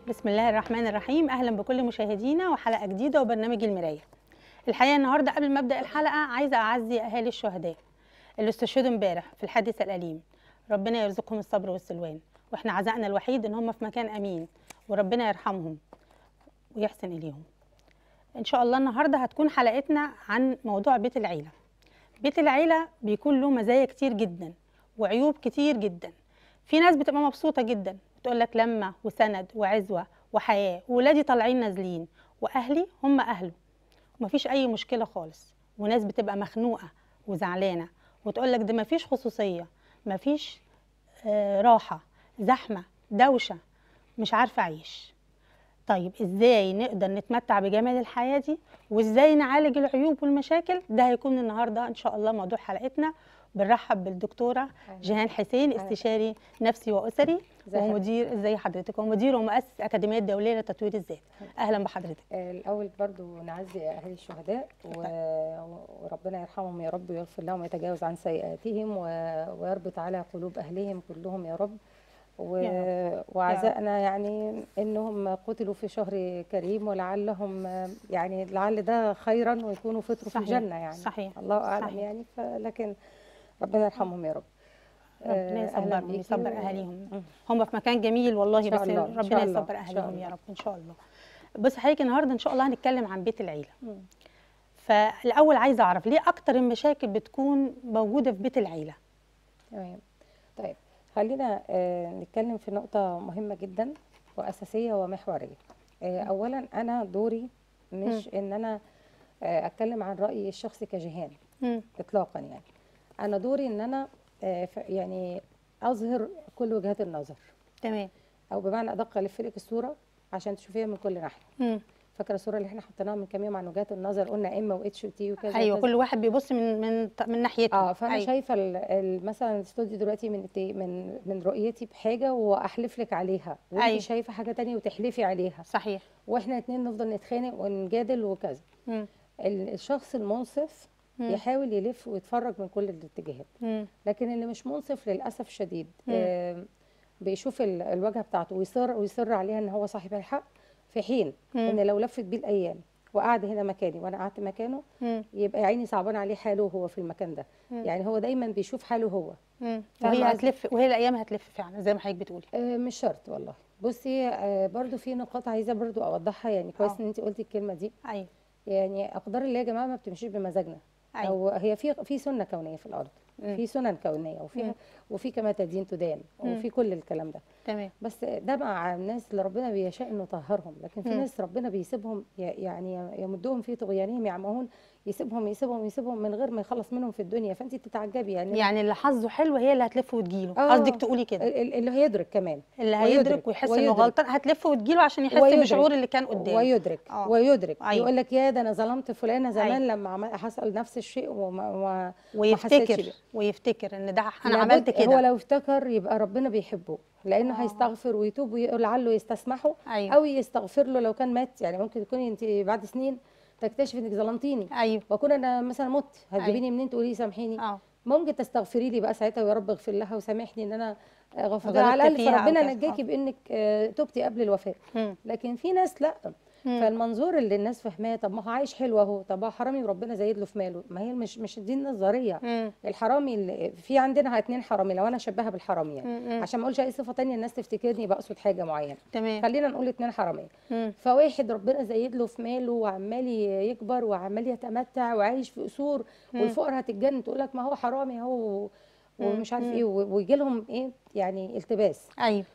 بسم الله الرحمن الرحيم اهلا بكل مشاهدينا وحلقه جديده وبرنامج المرايه الحقيقه النهارده قبل ما ابدا الحلقه عايزه اعزي اهالي الشهداء اللي استشهدوا امبارح في الحادث الاليم ربنا يرزقهم الصبر والسلوان واحنا عزائنا الوحيد ان هم في مكان امين وربنا يرحمهم ويحسن اليهم ان شاء الله النهارده هتكون حلقتنا عن موضوع بيت العيله بيت العيله بيكون له مزايا كتير جدا وعيوب كتير جدا في ناس بتبقى مبسوطه جدا بتقول لك لمه وسند وعزوه وحياه وولادي طالعين نازلين واهلي هم اهله ومفيش اي مشكله خالص وناس بتبقى مخنوقه وزعلانه وتقول لك ده مفيش خصوصيه مفيش آه راحه زحمه دوشه مش عارفه اعيش طيب ازاي نقدر نتمتع بجمال الحياه دي وازاي نعالج العيوب والمشاكل ده هيكون النهارده ان شاء الله موضوع حلقتنا بنرحب بالدكتوره جيهان حسين استشاري نفسي واسري ومدير ازي حضرتك ومدير ومؤسس اكاديميه دوليه لتطوير الذات اهلا بحضرتك الاول برضو نعزي اهالي الشهداء و... وربنا يرحمهم يا رب ويغفر لهم ويتجاوز عن سيئاتهم و... ويربط على قلوب اهلهم كلهم يا رب و... وعزائنا يعني انهم قتلوا في شهر كريم ولعلهم يعني لعل ده خيرا ويكونوا فطروا في الجنه يعني صحيح الله اعلم صحيح. يعني فلكن ربنا يرحمهم يا رب ربنا آه، أهلاً يصبر بيكي ويصبر و- اهاليهم مم. هم في مكان جميل والله إن شاء بس الله، إن ربنا شاء الله، يصبر إن شاء اهاليهم يا الله. رب ان شاء الله بص حضرتك النهارده ان شاء الله هنتكلم عن بيت العيله مم. فالاول عايزه اعرف ليه اكتر المشاكل بتكون موجوده في بيت العيله تمام طيب خلينا آه، نتكلم في نقطة مهمة جدا وأساسية ومحورية آه، أولا أنا دوري مش إن أنا آه، أتكلم عن رأيي الشخصي كجهان مم. إطلاقا يعني أنا دوري إن أنا آه، ف- يعني أظهر كل وجهات النظر تمام أو بمعنى أدق ألف لك الصورة عشان تشوفيها من كل ناحية مم. فاكرة الصورة اللي احنا حطيناها من كام يوم عن وجهات النظر قلنا إما وإتش وتي وكذا ايوه وكذا. كل واحد بيبص من من من ناحيته اه فانا أيوة. شايفه ال- ال- مثلا الاستوديو دلوقتي من الت- من من رؤيتي بحاجه واحلف لك عليها وانت أيوة. شايفه حاجه تانية وتحلفي عليها صحيح واحنا اتنين نفضل نتخانق ونجادل وكذا مم. ال- الشخص المنصف مم. يحاول يلف ويتفرج من كل الاتجاهات مم. لكن اللي مش منصف للاسف شديد مم. آه بيشوف ال- الواجهه بتاعته ويصر ويصر عليها ان هو صاحب الحق في حين مم. ان لو لفت بيه الايام وقعد هنا مكاني وانا قعدت مكانه مم. يبقى يا عيني صعبان عليه حاله وهو في المكان ده مم. يعني هو دايما بيشوف حاله هو مم. فاهمة وهي قصدي؟ هتلف وهي الايام هتلف فعلا زي ما حضرتك بتقولي آه، مش شرط والله بصي آه، برضو في نقاط عايزه برضو اوضحها يعني كويس آه. ان انت قلتي الكلمه دي ايوه يعني اقدار الله يا جماعه ما بتمشيش بمزاجنا ايوه او هي في في سنه كونيه في الارض مم. في سنن كونيه وفي مم. وفي كما تدين تدان مم. وفي كل الكلام ده تمام بس ده مع الناس اللي ربنا بيشاء انه يطهرهم لكن في مم. ناس ربنا بيسيبهم ي- يعني يمدهم في طغيانهم يعمهون يسيبهم يسيبهم يسيبهم من غير ما يخلص منهم في الدنيا فانت تتعجبي يعني يعني اللي حظه حلو هي اللي هتلف وتجيله آه. قصدك تقولي كده ال- ال- اللي هيدرك كمان اللي ويدرك- هيدرك ويحس انه ويدرك. غلطان هتلف وتجيله عشان يحس ويدرك. بالشعور اللي كان قدامه ويدرك آه. ويدرك أيوة. يقول لك يا ده انا ظلمت فلانه زمان أيوة. لما عمل حصل نفس الشيء وما وما حسيتش ويفتكر بيه. ويفتكر ان ده انا لابد- عملت هو كده لو افتكر يبقى ربنا بيحبه لانه آه. هيستغفر ويتوب ولعله يستسمحه ايوه او يستغفر له لو كان مات يعني ممكن تكوني انت بعد سنين تكتشفي انك ظلمتيني ايوه واكون انا مثلا مت هتجيبيني منين تقولي لي سامحيني اه ممكن تستغفري لي بقى ساعتها ويا رب اغفر لها وسامحني ان انا آه، غفرت غلطت على الاقل فيها أو فربنا كذا. نجاكي آه. بانك آه، تبتي قبل الوفاه مم. لكن في ناس لا مم. فالمنظور اللي الناس فاهماه طب ما هو عايش حلو اهو طب هو حرامي وربنا زايد له في ماله ما هي مش مش دي النظريه مم. الحرامي اللي في عندنا اتنين حرامي لو انا شبهها بالحرامي يعني مم. عشان ما اقولش اي صفه تانية الناس تفتكرني بقصد حاجه معينه تمام خلينا نقول اتنين حراميه مم. فواحد ربنا زايد له في ماله وعمال يكبر وعمال يتمتع وعايش في قصور مم. والفقراء هتتجنن تقول لك ما هو حرامي اهو ومش عارف مم. ايه ويجي لهم ايه يعني التباس ايوه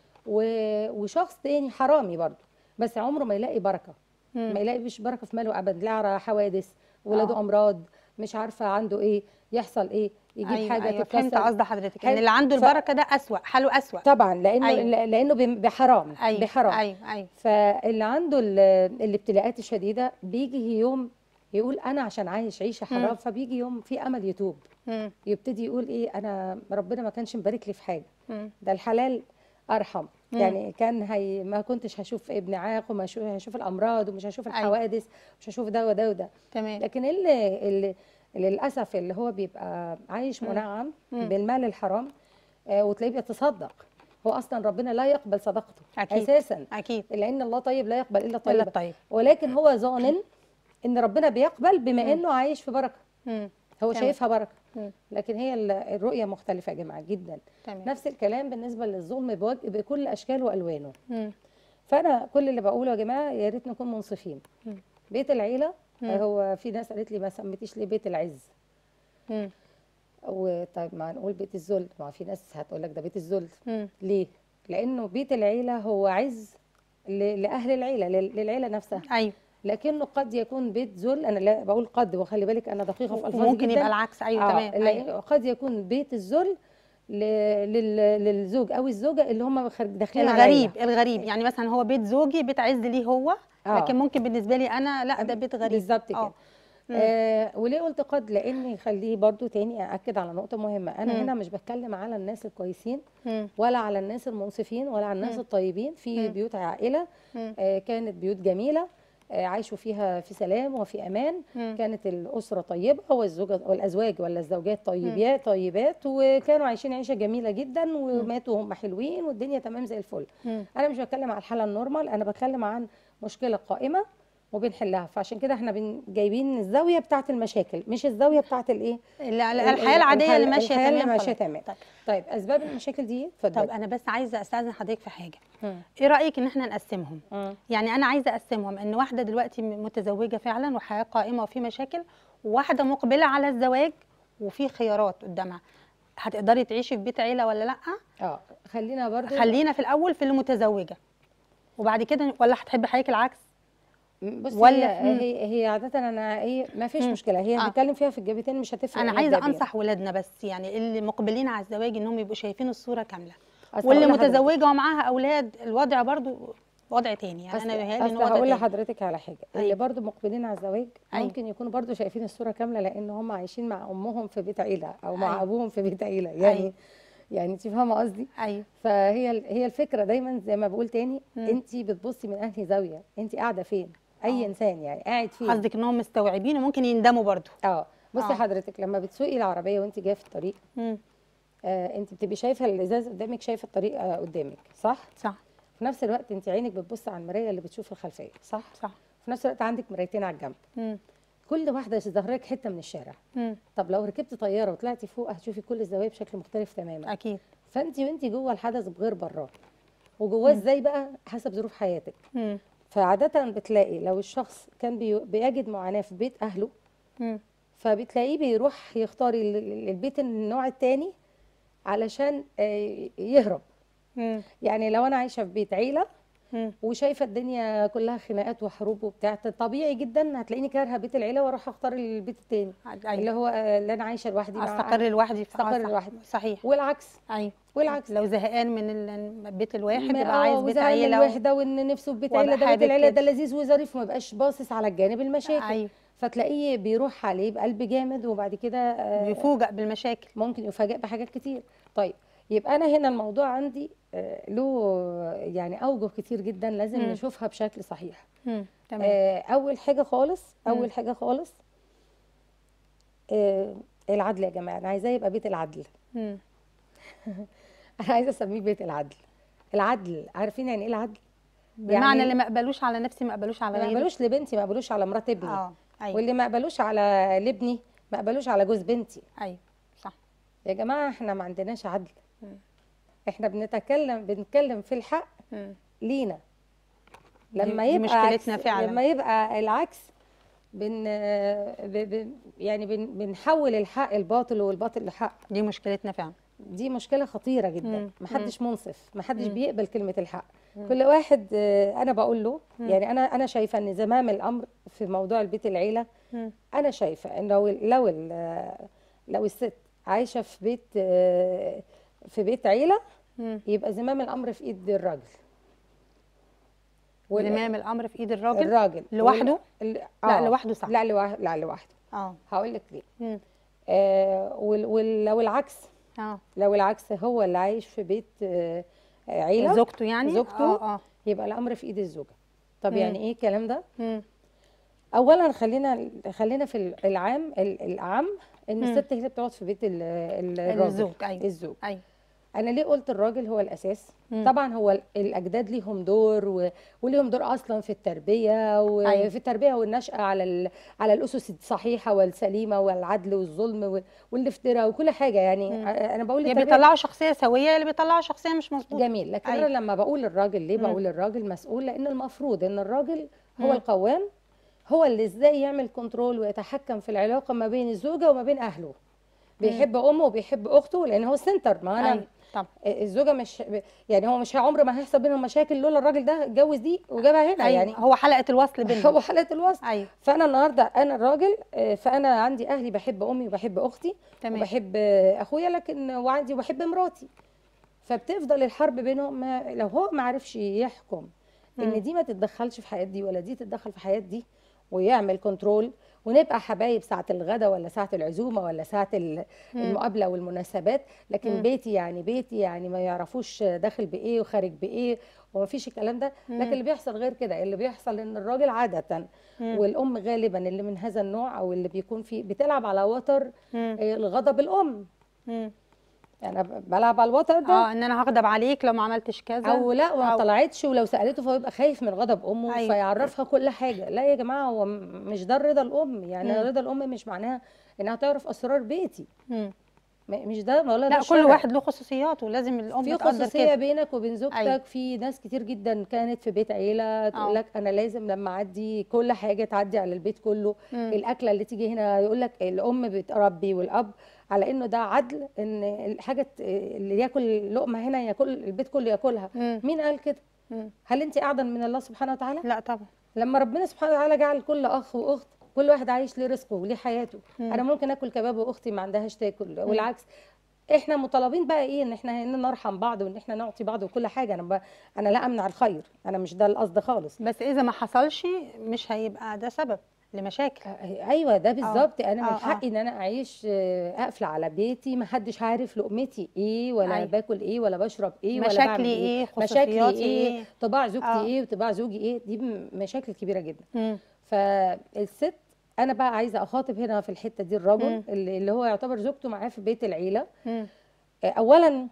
و- وشخص تاني حرامي برضه بس عمره ما يلاقي بركه مم. ما يلاقيش بركه في ماله ابدا لا على حوادث ولاده آه. امراض مش عارفه عنده ايه يحصل ايه يجيب أيوة حاجه أيوة فهمت تتكسر قصد حضرتك ان حلو. اللي عنده ف- البركه ده اسوأ حاله اسوأ طبعا لانه أيوة. لانه ب- بحرام ايوه بحرام ايوه ايوه فاللي عنده ال- الابتلاءات الشديده بيجي يوم يقول انا عشان عايش عيشه مم. حرام فبيجي يوم في امل يتوب مم. يبتدي يقول ايه انا ربنا ما كانش مبارك لي في حاجه مم. ده الحلال ارحم مم. يعني كان هي ما كنتش هشوف ابن عاق وما هشوف هشوف الامراض ومش هشوف أيوة. الحوادث مش هشوف ده وده وده تمام لكن اللي, اللي للاسف اللي هو بيبقى عايش مم. منعم مم. بالمال الحرام آه، وتلاقيه بيتصدق هو اصلا ربنا لا يقبل صدقته أكيد. اساسا اكيد لان الله طيب لا يقبل الا الا طيب الطيب ولكن هو ظانن ان ربنا بيقبل بما انه عايش في بركه مم. هو تمام. شايفها بركه مم. لكن هي ال- الرؤيه مختلفه يا جماعه جدا تمام نفس الكلام بالنسبه للظلم بوجه بكل اشكاله والوانه مم. فانا كل اللي بقوله يا جماعه يا ريت نكون منصفين مم. بيت العيله مم. هو في ناس قالت لي ما سميتيش ليه بيت العز مم. وطيب ما نقول بيت الذل ما في ناس هتقول لك ده بيت الذل مم. ليه لانه بيت العيله هو عز ل- لاهل العيله لل- للعيله نفسها ايوه لكن قد يكون بيت ذل انا لا بقول قد وخلي بالك انا دقيقه في الفاظي وممكن جدا يبقى العكس ايوه آه، تمام لا- أيوة. قد يكون بيت الذل ل- لل- للزوج او الزوجه اللي هم خارج- داخلين عليا. الغريب الغريب يعني مثلا هو بيت زوجي بيت عز ليه هو آه. لكن ممكن بالنسبه لي انا لا ده بيت غريب بالظبط كده آه. مم. آه وليه قلت قد لاني خليه برضو تاني اكد على نقطه مهمه انا مم. هنا مش بتكلم على الناس الكويسين مم. ولا على الناس المنصفين ولا على الناس مم. الطيبين في مم. بيوت عائله مم. آه كانت بيوت جميله آه عاشوا فيها في سلام وفي امان مم. كانت الاسره طيبه والزوجه والازواج ولا الزوجات طيبات طيبات وكانوا عايشين عيشه جميله جدا وماتوا هم حلوين والدنيا تمام زي الفل مم. انا مش بتكلم على الحاله النورمال انا بتكلم عن مشكله قائمه وبنحلها فعشان كده احنا بن- جايبين الزاويه بتاعه المشاكل مش الزاويه بتاعه الايه لا- لا، ال- الحياه العاديه الحياة- اللي ماشيه الحياة اللي تمام ماشيه خلاص. تمام طيب. طيب اسباب المشاكل دي طب اتفضل انا بس عايزه استاذن حضرتك في حاجه مم. ايه رايك ان احنا نقسمهم مم. يعني انا عايزه اقسمهم ان واحده دلوقتي م- متزوجه فعلا وحياه قائمه وفي مشاكل وواحده مقبله على الزواج وفي خيارات قدامها هتقدري تعيشي في بيت عيله ولا لا اه خلينا برضو خلينا في الاول في المتزوجه وبعد كده ولا هتحبي حضرتك العكس بص ولا- ولا مم. هي هي عاده انا ايه ما فيش مم. مشكله هي آه. هنتكلم فيها في الجابتين مش هتفرق انا عايزه مبدئياً. انصح ولادنا بس يعني اللي مقبلين على الزواج انهم يبقوا شايفين الصوره كامله أصل واللي هقول لحضرتك- متزوجه ومعاها اولاد الوضع برضو وضع تاني يعني اصل انا بيهيألي ان أصل وضع هقول تاني لحضرتك على حاجه اللي أيوة. برضو مقبلين على الزواج أيوة. ممكن يكونوا برضو شايفين الصوره كامله لان هم عايشين مع امهم في بيت عيله او مع أيوة. ابوهم في بيت عيله يعني أيوة. يعني انت فاهمه قصدي ايوه فهي ال- هي الفكره دايما زي ما بقول تاني مم. انت بتبصي من انهي زاويه انت قاعده فين اي آه. انسان يعني قاعد فين قصدك انهم مستوعبين وممكن يندموا برضو اه بصي آه. حضرتك لما بتسوقي العربيه وانت جايه في الطريق مم. آه انت بتبقي شايفه الازاز قدامك شايفه الطريق آه قدامك صح صح في نفس الوقت انت عينك بتبص على المرايه اللي بتشوف الخلفيه صح صح في نفس الوقت عندك مرايتين على الجنب مم. كل واحده ظهرك حته من الشارع مم. طب لو ركبت طياره وطلعتي فوق هتشوفي كل الزوايا بشكل مختلف تماما اكيد فانت وانت جوه الحدث بغير براه وجواه ازاي بقى حسب ظروف حياتك مم. فعاده بتلاقي لو الشخص كان بي- بيجد معاناه في بيت اهله مم. فبتلاقيه بيروح يختار ال- ال- البيت النوع التاني علشان آه، يهرب مم. يعني لو انا عايشه في بيت عيله مم. وشايفه الدنيا كلها خناقات وحروب وبتاع طبيعي جدا هتلاقيني كارهه بيت العيله واروح اختار البيت التاني اللي ايوه هو آه، اللي انا عايشه لوحدي مع استقر لوحدي في- استقر آه، صح. لوحدي. صحيح والعكس ايوه والعكس لو زهقان من ال- البيت الواحد ما- يبقى آه، عايز بيت وزعل عيله و- الوحده وان نفسه في بيت وضع عيله ده بيت حابب العيله كده. ده لذيذ وظريف وما يبقاش باصص على الجانب المشاكل ايوه فتلاقيه بيروح عليه بقلب جامد وبعد كده آه، يفوجئ بالمشاكل ممكن يفاجئ بحاجات كتير طيب يبقى انا هنا الموضوع عندي آه، له يعني اوجه كتير جدا لازم مم. نشوفها بشكل صحيح مم. تمام آه، اول حاجه خالص مم. اول حاجه خالص آه، العدل يا جماعه انا عايزاه يبقى بيت العدل مم. انا عايزه اسميه بيت العدل العدل عارفين يعني ايه العدل بمعنى يعني- اللي ما قبلوش على نفسي ما قبلوش على ما غيري قبلوش لبنتي ما قبلوش على مرات ابني اه ايوه واللي ما قبلوش على لابني ما قبلوش على جوز بنتي ايوه صح يا جماعه احنا ما عندناش عدل مم. احنا بنتكلم بنتكلم في الحق مم. لينا دي- لما دي يبقى مشكلتنا عكس فعلا. لما يبقى العكس بن ب... ب... يعني بن... بنحول الحق الباطل والباطل لحق دي مشكلتنا فعلا دي مشكله خطيره مم. جدا محدش منصف محدش مم. بيقبل كلمه الحق كل واحد آه، انا بقول له مم. يعني انا انا شايفه ان زمام الامر في موضوع البيت العيله مم. انا شايفه ان لو لو ال- لو الست عايشه في بيت آه، في بيت عيله مم. يبقى زمام الامر في ايد الراجل وال- زمام الامر في ايد الراجل الراجل لوحده؟ وال- لا آه. لوحده صح لا لوحده لا لوحده اه هقول لك ليه مم. آه وال- وال- لو العكس اه لو العكس هو اللي عايش في بيت آه آه، عيله زوجته يعني زوجته؟ اه اه يبقى الامر في ايد الزوجه طب مم. يعني ايه الكلام ده مم. اولا خلينا خلينا في العام ال- الاعم ان مم. الست هي اللي بتقعد في بيت ال- ال- الراجل الزوج ايوه الزوج ايوه انا ليه قلت الراجل هو الاساس مم. طبعا هو ال- الاجداد ليهم دور و... وليهم دور اصلا في التربيه أيوة. وفي التربيه والنشاه على ال... على الاسس الصحيحه والسليمه والعدل والظلم وال... والافتراء وكل حاجه يعني مم. ع- انا بقول يا التربية بيطلعوا شخصيه سويه يا اللي بيطلعوا شخصيه مش مظبوطه جميل لكن أيوة. انا لما بقول الراجل ليه مم. بقول الراجل مسؤول لان المفروض ان الراجل هو مم. القوام هو اللي ازاي يعمل كنترول ويتحكم في العلاقه ما بين الزوجه وما بين اهله بيحب امه وبيحب اخته لان هو السنتر ما انا أيوة. طبعا الزوجه مش يعني هو مش عمر ما هيحصل بينهم مشاكل لولا الراجل ده اتجوز دي وجابها هنا أيوة. يعني هو حلقه الوصل بينهم هو حلقه الوصل ايوه فانا النهارده انا الراجل آه، فانا عندي اهلي بحب امي وبحب اختي تمام وبحب آه، اخويا لكن وعندي وبحب مراتي فبتفضل الحرب بينهم ما لو هو ما عرفش يحكم مم. ان دي ما تتدخلش في حياه دي ولا دي تتدخل في حياه دي ويعمل كنترول ونبقى حبايب ساعه الغدا ولا ساعه العزومه ولا ساعه ال- مم. المقابله والمناسبات لكن مم. بيتي يعني بيتي يعني ما يعرفوش داخل بايه وخارج بايه وما فيش الكلام ده مم. لكن اللي بيحصل غير كده اللي بيحصل ان الراجل عاده مم. والام غالبا اللي من هذا النوع او اللي بيكون فيه بتلعب على وتر مم. آه، الغضب الام مم. يعني انا ب- بلعب على الوتر ده اه ان انا هغضب عليك لو ما عملتش كذا او لا وما أو- طلعتش ولو سالته فهو يبقى خايف من غضب امه أيوة. فيعرفها كل حاجه لا يا جماعه هو م- مش ده رضا الام يعني مم. رضا الام مش معناها انها تعرف اسرار بيتي مم. م- مش ده ولا ده لا كل الشرع. واحد له خصوصياته لازم الام في تقدر خصوصيه كده بينك وبين زوجتك أيوة. في ناس كتير جدا كانت في بيت عيله تقول آه. لك انا لازم لما اعدي كل حاجه تعدي على البيت كله مم. الاكله اللي تيجي هنا يقول لك الام بتربي والاب على انه ده عدل ان الحاجه ت- اللي ياكل لقمه هنا ياكل البيت كله ياكلها مم. مين قال كده مم. هل انت اعظم من الله سبحانه وتعالى لا طبعا لما ربنا سبحانه وتعالى جعل كل اخ واخت كل واحد عايش ليه رزقه وليه حياته مم. انا ممكن اكل كباب واختي ما عندهاش تاكل والعكس احنا مطالبين بقى ايه ان احنا هنا نرحم بعض وان احنا نعطي بعض وكل حاجه انا ب... انا لا امنع الخير انا مش ده القصد خالص بس اذا ما حصلش مش هيبقى ده سبب لمشاكل آه، ايوه ده بالظبط انا آه، من آه. حقي ان انا اعيش آه، اقفل على بيتي ما حدش عارف لقمتي ايه ولا أيوة. باكل ايه ولا بشرب ايه ولا بعمل مشاكلي ايه ايه مشاكلي خصوصياتي ايه ايه طباع زوجتي آه. ايه وطباع زوجي ايه دي م- مشاكل كبيره جدا مم. فالست انا بقى عايزه اخاطب هنا في الحته دي الرجل مم. اللي اللي هو يعتبر زوجته معاه في بيت العيله مم. آه، اولا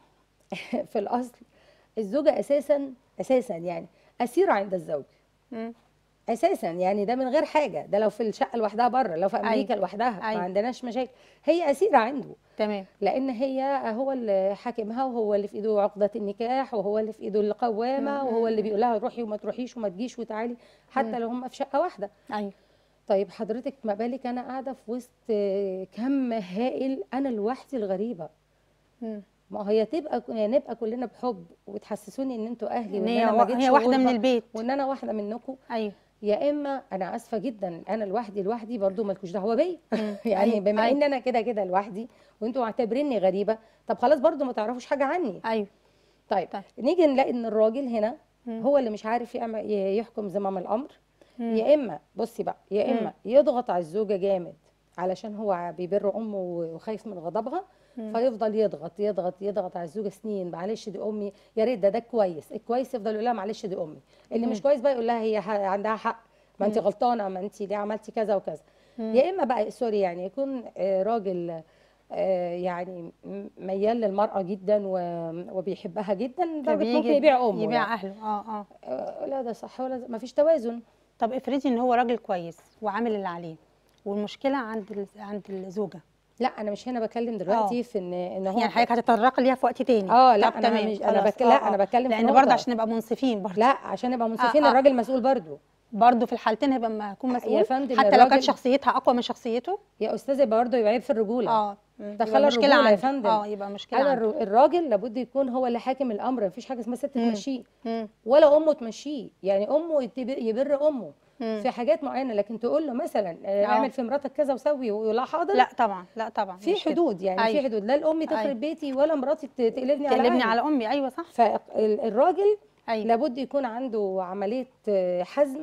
في الاصل الزوجه اساسا اساسا يعني اسيره عند الزوج مم. اساسا يعني ده من غير حاجه ده لو في الشقه لوحدها بره لو في امريكا أيوة. لوحدها ما أيوة. عندناش مشاكل هي اسيره عنده تمام لان هي هو اللي حاكمها وهو اللي في ايده عقده النكاح وهو اللي في ايده القوامه مم. وهو اللي بيقول لها روحي وما تروحيش وما تجيش وتعالي حتى مم. لو هم في شقه واحده ايوه طيب حضرتك ما بالك انا قاعده في وسط آه، كم هائل انا لوحدي الغريبه مم. ما هي تبقى يعني نبقى كلنا بحب وتحسسوني ان انتوا اهلي ان وان هي انا ما وا- جيتش هي واحده من غربة البيت وان انا واحده منكم ايوه يا اما انا اسفه جدا انا لوحدي لوحدي برضو مالكوش دعوه بيا مم. يعني أيوة. بما أيوة. ان انا كده كده لوحدي وانتوا معتبريني غريبه طب خلاص برضو ما تعرفوش حاجه عني ايوه طيب طيب. نيجي نلاقي ان الراجل هنا مم. هو اللي مش عارف يعمل يحكم زمام الامر مم. يا اما بصي بقى يا مم. اما يضغط على الزوجه جامد علشان هو بيبر امه وخايف من غضبها مم. فيفضل يضغط يضغط يضغط على الزوجه سنين معلش دي امي يا ريت ده ده كويس الكويس يفضل يقول لها معلش دي امي اللي مش مم. كويس بقى يقول لها هي ح- عندها حق ما انت مم. غلطانه ما انت ليه عملتي كذا وكذا مم. يا اما بقى سوري يعني يكون آه، راجل آه، يعني م- ميال للمرأة جدا و- وبيحبها جدا لدرجة فبيجي ممكن يبيع أمه يبيع يعني. اهله اه اه آه، لا ده صح ولا ما فيش توازن طب افرضي ان هو راجل كويس وعامل اللي عليه والمشكله عند ال- عند الزوجه لا انا مش هنا بتكلم دلوقتي في ان ان هو يعني حضرتك هتتطرقي ليها في وقت تاني اه لا طب انا تمام، مش انا خلاص. بك... لا آه، انا آه. بتكلم في لان نقطة. برضه عشان نبقى منصفين برضه لا عشان نبقى منصفين آه. الراجل مسؤول برضو برضه في الحالتين هيبقى ما هيكون يا مسؤول فندم حتى لو كانت الراجل- شخصيتها اقوى من شخصيته يا استاذه برضه يبقى عيب في الرجوله اه مم. دخل يبقى مشكله الرجولة يا عندي. فندم. اه يبقى مشكله انا عندي. الر- الراجل لابد يكون هو اللي حاكم الامر مفيش حاجه اسمها ست مم. تمشيه مم. ولا امه تمشيه يعني امه يتب- يبر امه مم. في حاجات معينه لكن تقول له مثلا آه، آه. اعمل في مراتك كذا وسوي ويقول لها حاضر لا طبعا لا طبعا في مش كده. حدود يعني أيوة. في حدود لا الام تخرب أيوة. بيتي ولا مراتي ت- تقلبني على تقلبني أهلي. على امي ايوه صح فالراجل ايوه لابد يكون عنده عمليه آه، حزم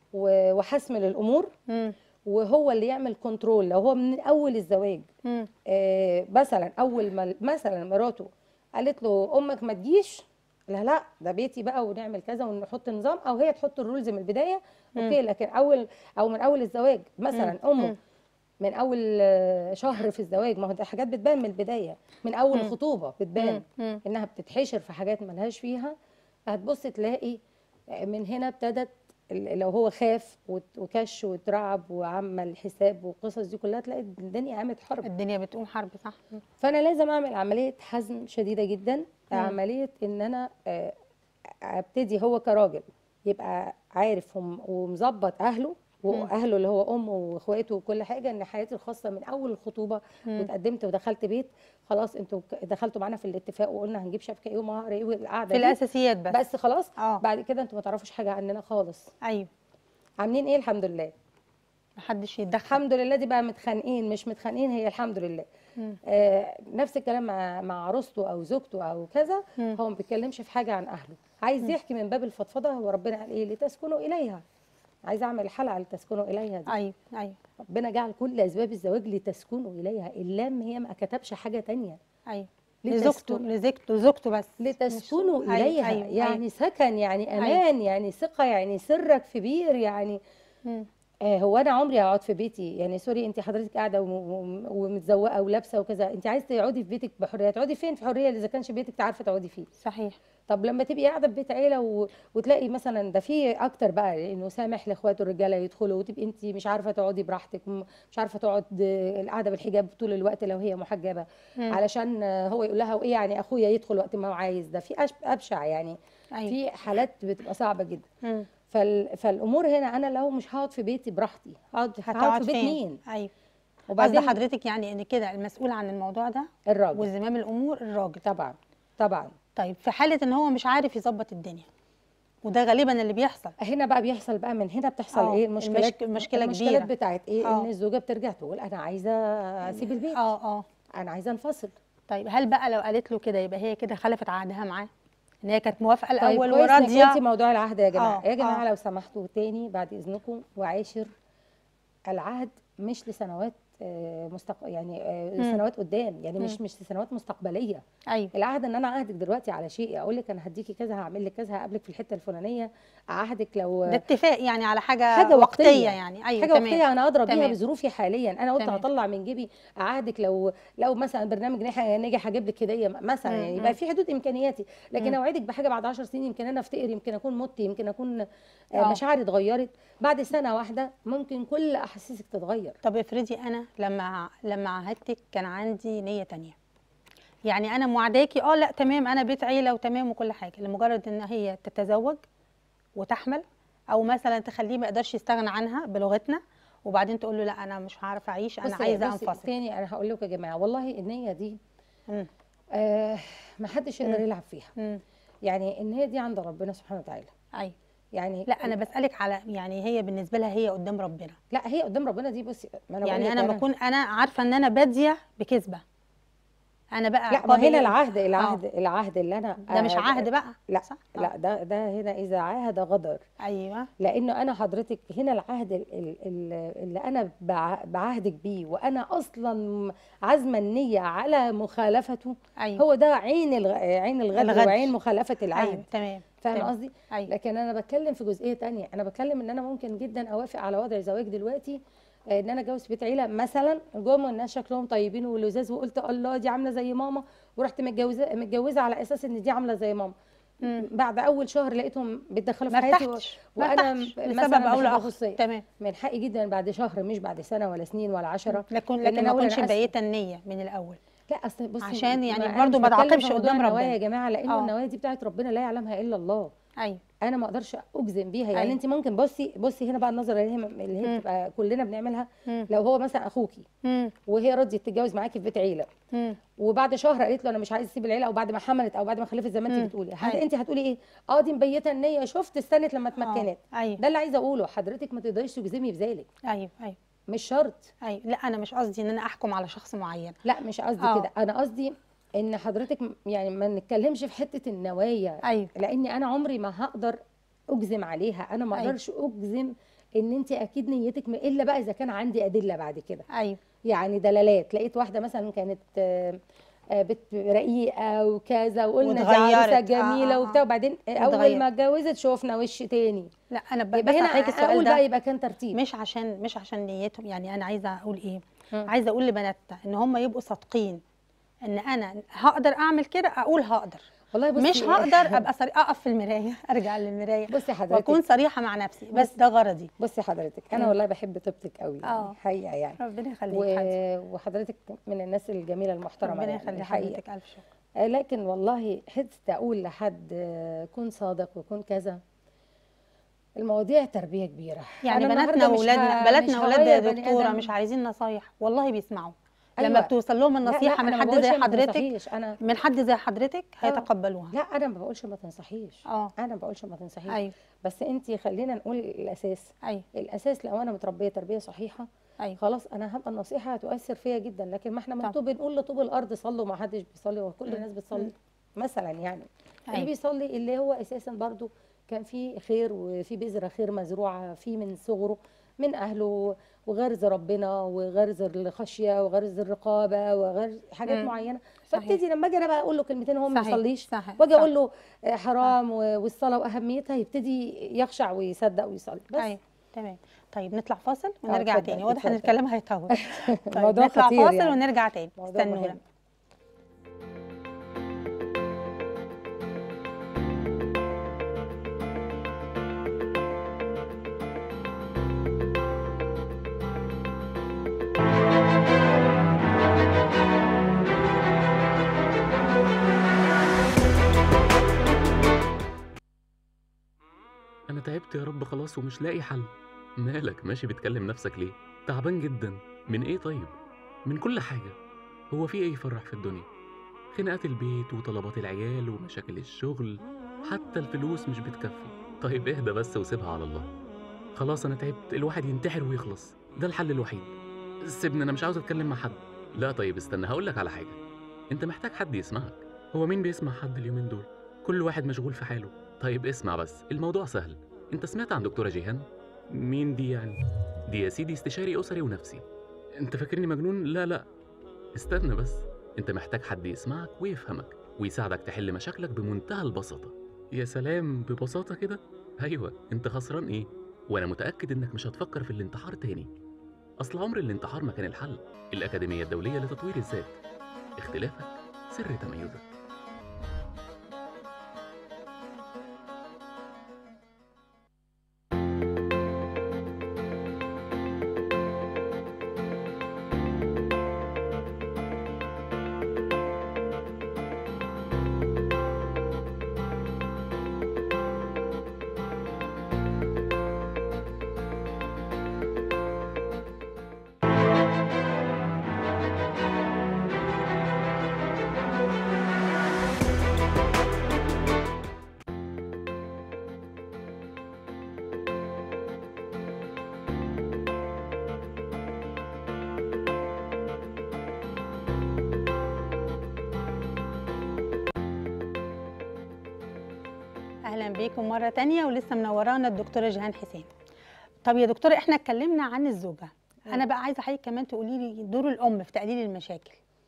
و- وحسم للامور مم. وهو اللي يعمل كنترول لو هو من اول الزواج مم. آه، مثلا اول ما مثلا مراته قالت له امك ما تجيش لا لا ده بيتي بقى ونعمل كذا ونحط نظام او هي تحط الرولز من البدايه اوكي لكن اول او من اول الزواج مثلا مم. امه مم. من اول آه، شهر في الزواج ما هو دي حاجات بتبان من البدايه من اول مم. الخطوبه بتبان مم. مم. انها بتتحشر في حاجات ملهاش فيها هتبص تلاقي من هنا ابتدت ال- لو هو خاف وت- وكش واترعب وعمل حساب والقصص دي كلها تلاقي الدنيا قامت حرب الدنيا بتقوم حرب صح مم. فانا لازم اعمل عمليه حزم شديده جدا مم. عمليه ان انا آه، ابتدي هو كراجل يبقى عارف وم- ومظبط اهله واهله اللي هو امه واخواته وكل حاجه ان حياتي الخاصه من اول الخطوبه مم. واتقدمت ودخلت بيت خلاص انتوا ك- دخلتوا معانا في الاتفاق وقلنا هنجيب شبكه ايه ومهر ايه والقعده في دي. الاساسيات بس بس خلاص اه بعد كده انتوا ما تعرفوش حاجه عننا خالص ايوه عاملين ايه الحمد لله محدش يتدخل الحمد لله دي بقى متخانقين مش متخانقين هي الحمد لله مم. آه نفس الكلام مع مع عروسته او زوجته او كذا مم. هو ما بيتكلمش في حاجه عن اهله عايز يحكي من باب الفضفضه هو ربنا قال ايه لتسكنوا اليها عايز اعمل حلقه لتسكنوا اليها دي ايوه ايوه ربنا جعل كل اسباب الزواج لتسكنوا اليها اللام هي ما كتبش حاجه تانية ايوه لزوجته لتسكن لزوجته زوجته بس لتسكنوا أيوة، اليها أيوة، يعني سكن يعني امان يعني ثقه يعني سرك في بير يعني مم. آه هو انا عمري اقعد في بيتي يعني سوري انت حضرتك قاعده وم- وم- ومتزوقه ولابسه وكذا انت عايزه تقعدي في بيتك بحريه تقعدي فين في حريه اذا كانش بيتك عارفه تقعدي فيه صحيح طب لما تبقي قاعده في بيت عيله و... وتلاقي مثلا ده في اكتر بقى انه سامح لاخواته الرجاله يدخلوا وتبقي انت مش عارفه تقعدي براحتك م- مش عارفه تقعد آه، القعده بالحجاب طول الوقت لو هي محجبه مم. علشان آه، هو يقول لها وايه يعني اخويا يدخل وقت ما هو عايز ده في أش- ابشع يعني ايوه في حالات بتبقى صعبه جدا مم. فال... فالامور هنا انا لو مش هقعد في بيتي براحتي هقعد هقعد هتقعد في بيت فين مين ايوه قصد وبعدين حضرتك يعني ان كده المسؤول عن الموضوع ده الراجل وزمام الامور الراجل طبعا طبعا طيب في حاله ان هو مش عارف يظبط الدنيا وده غالبا اللي بيحصل هنا بقى بيحصل بقى من هنا بتحصل آه، ايه المشك- المشكلات المشكلة المشكلات كبيرة. بتاعت ايه آه. ان الزوجه بترجع تقول انا عايزه اسيب البيت اه اه انا عايزه انفصل طيب هل بقى لو قالت له كده يبقى هي كده خلفت عهدها معاه ان هي كانت موافقه طيب الاول كويس إنك قلتي وراضيه موضوع العهد يا جماعه آه، يا جماعه آه. لو سمحتوا تاني بعد اذنكم وعاشر العهد مش لسنوات آه، مستق... يعني آه، مم. سنوات قدام يعني مش مش لسنوات مستقبليه ايوه العهد ان انا اعهدك دلوقتي على شيء اقول لك انا هديكي كذا هعمل لك كذا هقابلك في الحته الفلانيه اعهدك لو ده اتفاق يعني على حاجه, حاجة وقتيه وقتية. يعني ايوه حاجه تمام وقتيه انا ادرى بيها تمام. بظروفي حاليا انا قلت تمام. هطلع من جيبي اعهدك لو لو مثلا برنامج نجح نجح هجيب لك هديه مثلا مم، يعني مم. يبقى في حدود امكانياتي لكن مم. اوعدك بحاجه بعد 10 سنين يمكن انا افتقر يمكن اكون مت يمكن اكون آه، آه. مشاعري اتغيرت بعد سنه واحده ممكن كل احاسيسك تتغير طب افرضي انا لما لما عهدتك كان عندي نيه تانية يعني انا موعداكي اه لا تمام انا بيت عيله وتمام وكل حاجه لمجرد ان هي تتزوج وتحمل او مثلا تخليه ما يقدرش يستغنى عنها بلغتنا وبعدين تقول له لا انا مش هعرف اعيش انا بصي- عايزه بصي، انفصل تاني انا هقول لكم يا جماعه والله النيه دي مم. آه ما حدش يقدر مم. يلعب فيها مم. يعني النيه دي عند ربنا سبحانه وتعالى ايوه يعني لا انا بسالك على يعني هي بالنسبه لها هي قدام ربنا لا هي قدام ربنا دي بصي ما انا يعني بقول انا لك بكون انا عارفه ان انا باديه بكذبه انا بقى لا ما عقابي هنا إيه؟ العهد العهد العهد اللي انا ده مش آه، عهد بقى لا صح لا ده ده هنا اذا عاهد غدر ايوه لانه انا حضرتك هنا العهد ال- ال- ال- اللي انا بع- بعهدك بيه وانا اصلا عازمه النيه على مخالفته ايوه هو ده عين الغ... عين الغدر, الغدر. وعين مخالفه العهد ايوه تمام فاهمه تمام. قصدي ايوه لكن انا بتكلم في جزئيه تانية انا بتكلم ان انا ممكن جدا اوافق على وضع زواج دلوقتي آه، ان انا اتجوز في بيت عيله مثلا جم الناس شكلهم طيبين ولذاذ وقلت الله دي عامله زي ماما ورحت متجوزه متجوزه على اساس ان دي عامله زي ماما مم. بعد اول شهر لقيتهم بيتدخلوا في ما حياتي و- ارتحتش ما وانا ارتحتش م- لسبب مثلا او بحب لاخر أخص- تمام من حقي جدا بعد شهر مش بعد سنه ولا سنين ولا عشرة لكن إن لكن أنا ما أقول أنا كنتش آسفة. مبيته النيه من الاول لا اصل بصي عشان يعني أنا برضو مش ما بتكلم تعاقبش في موضوع قدام النوايا ربنا. يا جماعه لانه آه. النوايا دي بتاعت ربنا لا يعلمها الا الله ايوه انا ما اقدرش اجزم بيها يعني أيوة. انت ممكن بصي بصي هنا بقى النظره اللي هي اللي هي مم. بتبقى كلنا بنعملها مم. لو هو مثلا اخوكي مم. وهي رضيت تتجوز معاكي في بيت عيله مم. وبعد شهر قالت له انا مش عايزه اسيب العيله او بعد ما حملت او بعد ما خلفت زي ما مم. انت بتقولي هت... أيوة. انت هتقولي ايه اه دي مبيته النيه شفت استنت لما اتمكنت آه. ايوه ده اللي عايزه اقوله حضرتك ما تقدريش تجزمي بذلك ايوه ايوه مش شرط ايوه لا انا مش قصدي ان انا احكم على شخص معين لا مش قصدي آه. كده انا قصدي ان حضرتك م- يعني ما نتكلمش في حته النوايا ايوه لاني انا عمري ما هقدر اجزم عليها انا ما أيوة. اقدرش اجزم ان انت اكيد نيتك م- الا بقى اذا كان عندي ادله بعد كده ايوه يعني دلالات لقيت واحده مثلا كانت آه، آه، بت رقيقه وكذا وقلنا دي واتغيرت. عروسه آه، جميله آه، وبتاع وبعدين اول واتغيرت. ما اتجوزت شوفنا وش تاني لا انا ب- يبقى بس هنا هحكي السؤال اقول ده بقى يبقى كان ترتيب مش عشان مش عشان نيتهم يعني انا عايزه اقول ايه مم. عايزه اقول لبناتنا ان هم يبقوا صادقين ان انا هقدر اعمل كده اقول هقدر والله بصي مش هقدر ابقى صريحه اقف في المرايه ارجع للمرايه بصي حضرتك واكون صريحه مع نفسي بس ده غرضي بصي حضرتك انا مم. والله بحب طيبتك قوي يعني آه. حقيقه يعني ربنا يخليك و... حبيبتي. وحضرتك من الناس الجميله المحترمه ربنا يعني يخلي الحقيقه حضرتك الف شكر آه، لكن والله حته اقول لحد آه، كن صادق وكن كذا المواضيع تربيه كبيره يعني أنا بناتنا النهاردة مش واولادنا ه- بناتنا مش واولاد يا هغير بني دكتوره آدم. مش عايزين نصايح والله بيسمعوا أيوة. لما بتوصل لهم لا، لا، النصيحه من أنا ما حد بقولش زي ما حضرتك تنصحيش، انا من حد زي حضرتك آه. هيتقبلوها لا انا ما بقولش ما تنصحيش اه انا ما بقولش ما تنصحيش ايوه بس انت خلينا نقول الاساس ايوه الاساس لو انا متربيه تربيه صحيحه ايوه خلاص انا هبقى النصيحه هتؤثر فيا جدا لكن ما احنا طبعا. من طوب بنقول لطوب الارض صلوا ما حدش بيصلي وكل مم. الناس بتصلي مثلا يعني اللي أيوة. بيصلي اللي هو اساسا برضو كان في خير وفي بذره خير مزروعه فيه من صغره من اهله وغرز ربنا وغرز الخشيه وغرز الرقابه وغرز حاجات مم. معينه صحيح. فابتدي لما اجي انا بقى اقول له كلمتين هو ما صحيح، بيصليش صحيح، واجي صح. اقول له آه، حرام و- والصلاه واهميتها يبتدي يخشع ويصدق ويصلي بس ايوه تمام طيب نطلع فاصل ونرجع اتفضل، تاني واضح ان اتفضل. الكلام هيطول طيب الموضوع نطلع خطير فاصل يعني. ونرجع تاني موضوع استنونا مهم. أنا تعبت يا رب خلاص ومش لاقي حل مالك ماشي بتكلم نفسك ليه؟ تعبان جدا من إيه طيب؟ من كل حاجة هو في إيه يفرح في الدنيا؟ خناقات البيت وطلبات العيال ومشاكل الشغل حتى الفلوس مش بتكفي طيب اهدى بس وسيبها على الله خلاص أنا تعبت الواحد ينتحر ويخلص ده الحل الوحيد سيبني أنا مش عاوز أتكلم مع حد لا طيب استنى هقولك على حاجة أنت محتاج حد يسمعك هو مين بيسمع حد اليومين دول؟ كل واحد مشغول في حاله طيب اسمع بس الموضوع سهل انت سمعت عن دكتورة جيهان؟ مين دي يعني؟ دي يا سيدي استشاري أسري ونفسي انت فاكرني مجنون؟ لا لا استنى بس انت محتاج حد يسمعك ويفهمك ويساعدك تحل مشاكلك بمنتهى البساطة يا سلام ببساطة كده؟ أيوة انت خسران ايه؟ وانا متأكد انك مش هتفكر في الانتحار تاني أصل عمر الانتحار ما كان الحل الأكاديمية الدولية لتطوير الذات اختلافك سر تميزك اهلا بيكم مره تانية ولسه منورانا الدكتوره جيهان حسين طب يا دكتوره احنا اتكلمنا عن الزوجه انا بقى عايزه حضرتك كمان تقولي لي دور الام في تقليل المشاكل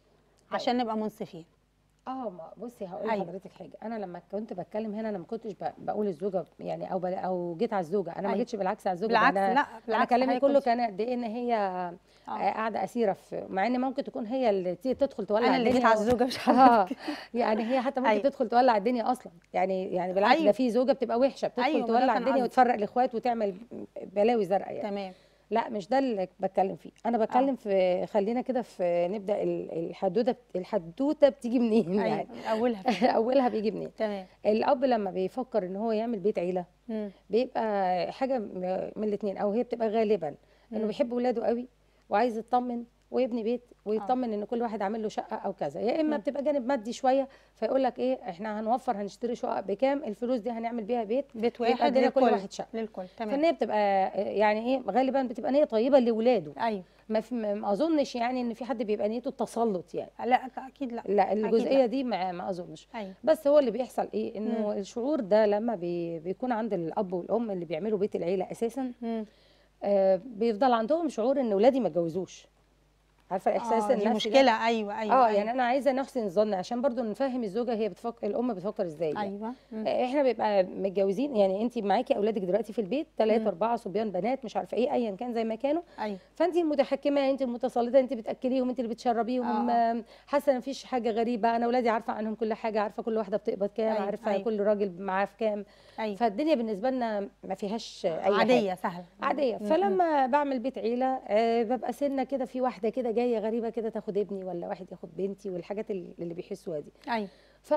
عشان نبقى منصفين اه ما بصي هقول أيوة. لحضرتك حاجه انا لما كنت بتكلم هنا انا ما كنتش ب- بقول الزوجه يعني او بل او جيت على الزوجه انا ما أيوة. جيتش بالعكس على الزوجه ده بالعكس انا لا انا بالعكس كلامي حضرتك كله قلتي. كان قد ايه ان هي آه. آه، قاعده اسيره في مع ان ممكن تكون هي اللي تيجي تدخل تولع انا اللي جيت الدنيا على و- الزوجه مش اه حضرتك يعني هي حتى ممكن أيوة. تدخل تولع الدنيا اصلا يعني يعني بالعكس أيوة. ده في زوجه بتبقى وحشه بتدخل أيوة، ما ده تولع كان الدنيا قصدي. وتفرق الاخوات وتعمل بلاوي زرقاء يعني تمام لا مش ده اللي بتكلم فيه انا بتكلم في خلينا كده في نبدا ال- الحدوته الحدوته بتيجي منين ايوه يعني اولها اولها بيجي منين تمام الاب لما بيفكر ان هو يعمل بيت عيله مم. بيبقى حاجه م- من الاثنين او هي بتبقى غالبا انه مم. بيحب ولاده قوي وعايز يطمن ويبني بيت ويطمن ان كل واحد عامل له شقه او كذا يا اما مم. بتبقى جانب مادي شويه فيقول لك ايه احنا هنوفر هنشتري شقق بكام الفلوس دي هنعمل بيها بيت بيت يبقى واحد ادينا كل للكل واحد شقه للكل فان تمام هي بتبقى يعني ايه غالبا بتبقى نيه طيبه لاولاده ايوه ما, في ما اظنش يعني ان في حد بيبقى نيته التسلط يعني لا اكيد لا لا أكيد الجزئيه لا. دي ما, ما اظنش ايوه بس هو اللي بيحصل ايه انه مم. الشعور ده لما بي بيكون عند الاب والام اللي بيعملوا بيت العيله اساسا مم. آه بيفضل عندهم شعور ان ولادي ما اتجوزوش عارفه الاحساس آه، دي النفسي ده؟ مشكله ايوه ايوه اه أيوة. يعني انا عايزه نحسن الظن عشان برضو نفهم الزوجه هي بتفكر الام بتفكر ازاي يعني. ايوه مم. احنا بيبقى متجوزين يعني انت معاكي اولادك دلوقتي في البيت ثلاثه مم. اربعه صبيان بنات مش عارفه ايه ايا كان زي ما كانوا ايوه فانت المتحكمه انت المتسلطه انت بتاكليهم انت اللي بتشربيهم آه. آم، حاسه ان مفيش حاجه غريبه انا اولادي عارفه عنهم كل حاجه عارفه كل واحده بتقبض كام أيوة، عارفه أيوة. كل راجل معاه في كام ايوه فالدنيا بالنسبه لنا ما فيهاش اي حاجة. عاديه سهله عاديه مم. فلما بعمل بيت عيله آه ببقى سنه كده في واحده كده جايه غريبه كده تاخد ابني ولا واحد ياخد بنتي والحاجات اللي اللي بيحسوها دي ايوه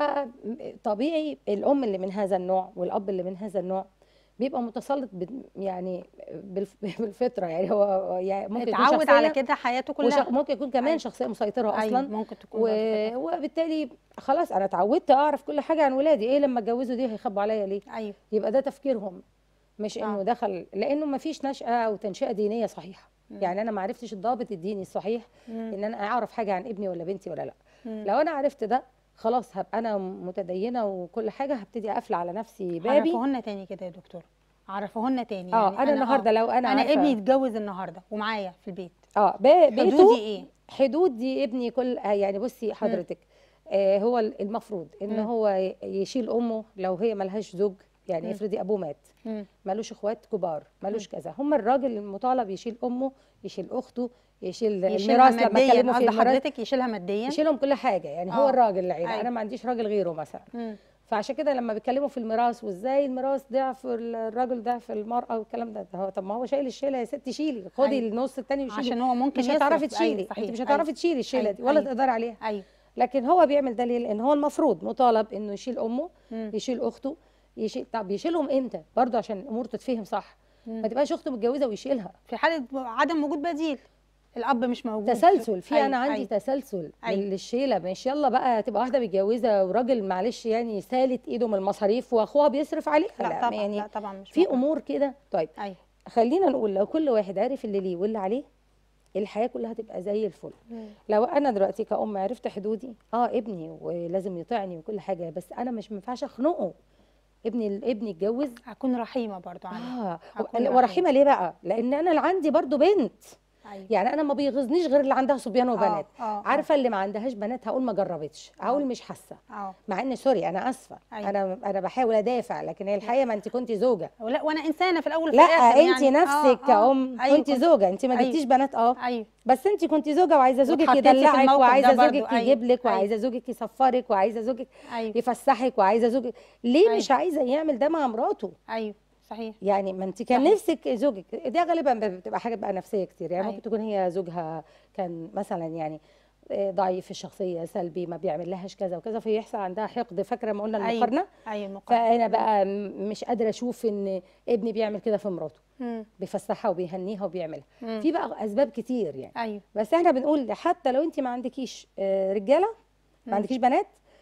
فطبيعي الام اللي من هذا النوع والاب اللي من هذا النوع بيبقى متسلط بال- يعني بالف- بالفطره يعني هو هو يعني ممكن يكون اتعود على شخصية- كده حياته وش- كلها ممكن يكون كمان أيوة. شخصيه مسيطره أيوة، اصلا ممكن تكون و... برضه كده. وبالتالي خلاص انا اتعودت اعرف كل حاجه عن ولادي ايه لما اتجوزوا دي هيخبوا عليا ليه ايوه يبقى ده تفكيرهم مش انه آه. دخل لانه ما فيش نشاه او تنشئه دينيه صحيحه مم. يعني انا ما عرفتش الضابط الديني الصحيح مم. ان انا اعرف حاجه عن ابني ولا بنتي ولا لا مم. لو انا عرفت ده خلاص هبقى انا متدينه وكل حاجه هبتدي قافله على نفسي بابي عرفوهن تاني كده يا دكتور عرفوهن تاني اه يعني انا النهارده لو انا انا عارفة- ابني اتجوز النهارده ومعايا في البيت اه ب- بيته حدودي ايه حدود دي ابني كل آه يعني بصي حضرتك آه هو المفروض ان مم. هو ي- يشيل امه لو هي ملهاش زوج يعني مم. افرضي ابوه مات مم. ملوش اخوات كبار ملوش كذا هم الراجل المطالب يشيل امه يشيل اخته يشيل يشيلها الميراث لما ماديا اتكلموا في قصد الميراث حضرتك يشيلها ماديا يشيلهم كل حاجه يعني هو آه. الراجل العيله أيوة. انا ما عنديش راجل غيره مثلا مم. فعشان كده لما بيتكلموا في الميراث وازاي الميراث ضعف الراجل ضعف المراه والكلام ده ده هو طب ما هو شايل الشيله يا ستي شيلي خدي أيوة. النص التاني وشيلي عشان هو ممكن مش هتعرفي يصرف. أيوة، تشيلي صحيح. انت مش أيوة. هتعرفي تشيلي الشيله أيوة. دي ولا أيوة. تقدري عليها ايوه لكن هو بيعمل ده ليه لان هو المفروض مطالب انه يشيل امه مم. يشيل اخته يشيل طب يشيلهم امتى برضه عشان الامور تتفهم صح مم. ما تبقاش اخته متجوزه ويشيلها في حاله عدم وجود بديل الاب مش موجود تسلسل في أيوة، انا عندي أيوة. تسلسل أيوة. من الشيله مش يلا بقى تبقى واحده متجوزه وراجل معلش يعني سالت ايده من المصاريف واخوها بيصرف عليها لا طبعا يعني لا طبعا مش في موجود. امور كده طيب ايوه خلينا نقول لو كل واحد عارف اللي ليه واللي عليه الحياه كلها تبقى زي الفل مم. لو انا دلوقتي كأم عرفت حدودي اه ابني ولازم يطيعني وكل حاجه بس انا مش مينفعش اخنقه ابني ابني اتجوز هكون رحيمه برضو عليه اه هكون ورحيمه ليه بقى لان انا اللي عندي برضو بنت ايوه يعني انا ما بيغيظنيش غير اللي عندها صبيان وبنات آه، آه، عارفه اللي ما عندهاش بنات هقول ما جربتش هقول مش حاسه اه مع ان سوري انا اسفه أيوة. انا انا بحاول ادافع لكن هي الحقيقه ما انت كنت زوجه ولا وانا انسانه في الاول وفي لا الاخر انت يعني. نفسك آه، آه. كأم أيوة كنت كنت- زوجه انت ما أيوة. جبتيش بنات اه ايوه بس انت كنت زوجه وعايزه زوجك واتحطيتي في يدلعك الموقف وعايزه ده برضو. زوجك أيوة. يجيب لك أيوة. وعايزه زوجك يسفرك وعايزه زوجك ايوه يفسحك وعايزه زوجك ليه أيوة. مش عايزه يعمل ده مع مراته ايوه صحيح يعني ما انت كان صحيح. نفسك زوجك ده غالبا بتبقى حاجه بقى نفسيه كتير يعني أيوة. ممكن تكون هي زوجها كان مثلا يعني آه، ضعيف في الشخصيه سلبي ما بيعمل لهاش كذا وكذا فيحصل عندها حقد فاكره ما قلنا أيوة. المقارنه ايوه مقارنة. فانا بقى م- مش قادره اشوف ان ابني بيعمل كده في مراته مم. بيفسحها وبيهنيها وبيعملها مم. في بقى اسباب كتير يعني ايوه بس احنا بنقول حتى لو انت ما عندكيش آه، رجاله مم. ما عندكيش بنات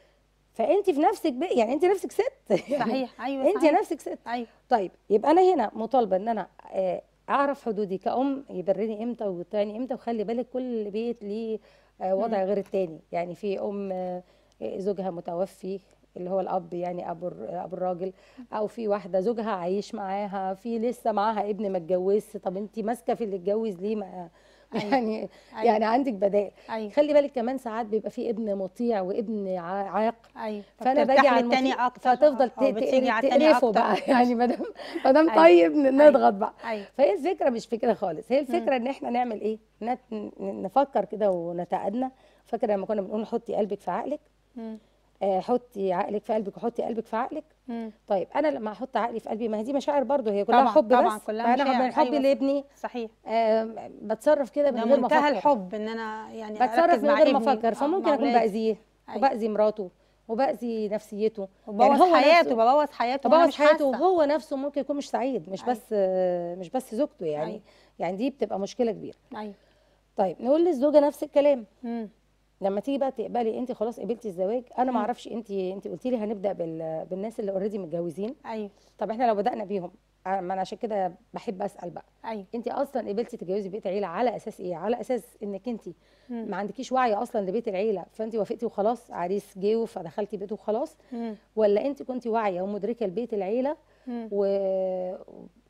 فانت في نفسك بقى يعني انت نفسك ست يعني صحيح ايوه انت صحيح. نفسك ست ايوه طيب يبقى انا هنا مطالبه ان انا آه، اعرف حدودي كأم يبرني امتى ويطيعني امتى وخلي بالك كل بيت ليه آه، وضع غير التاني يعني في ام آه، زوجها متوفي اللي هو الاب يعني ابو الر- ابو الراجل او في واحده زوجها عايش معاها في لسه معاها ابن ما اتجوزش طب انت ماسكه في اللي اتجوز ليه ما أيوة. يعني أيوة. يعني عندك بدائل ايوه خلي بالك كمان ساعات بيبقى في ابن مطيع وابن ع- عاق ايوه فانا فبترتاح باجي على للتاني المطيع اكتر فتفضل أو بتيجي على التاني تقرفه اكتر بقى يعني ما دام ما دام أيوة. طيب نضغط بقى ايوه فهي الفكره مش في كده خالص هي الفكره ان احنا نعمل ايه نت- ن- نفكر كده ونتأنى فاكره لما كنا بنقول حطي قلبك في عقلك مم. آه، حطي عقلك في قلبك وحطي قلبك في عقلك مم. طيب انا لما احط عقلي في قلبي ما هي دي مشاعر برضه هي كلها طبعاً، حب طبعاً، بس كلها فانا مشاعر، من حبي أيوة. لابني صحيح آه، بتصرف كده من ده غير ما منتهى افكر الحب ان انا يعني بتصرف أركز من مع غير ما ابني. افكر آه، فممكن مع اكون ولادي. باذيه أيوة. وباذي مراته وباذي نفسيته وبوظ هو حياته نفسه- ببوظ حياته وأنا تبوظ مش حياته حاسة. وهو نفسه ممكن يكون مش سعيد مش أيوة. بس آه، مش بس زوجته يعني أيوة. يعني دي بتبقى مشكله كبيره ايوه طيب نقول للزوجه نفس الكلام مم. لما تيجي بقى تقبلي انت خلاص قبلتي الزواج انا ما مم. اعرفش انت انت قلتي لي هنبدا بال... بالناس اللي اوريدي متجوزين ايوه طب احنا لو بدانا بيهم ع- ما انا عشان كده بحب اسال بقى ايوه انت اصلا قبلتي تتجوزي بيت عيله على اساس ايه على اساس انك انت مم. ما عندكيش وعي اصلا لبيت العيله فانت وافقتي وخلاص عريس جه فدخلتي بيته وخلاص مم. ولا انت كنتي واعيه ومدركه لبيت العيله مم. و...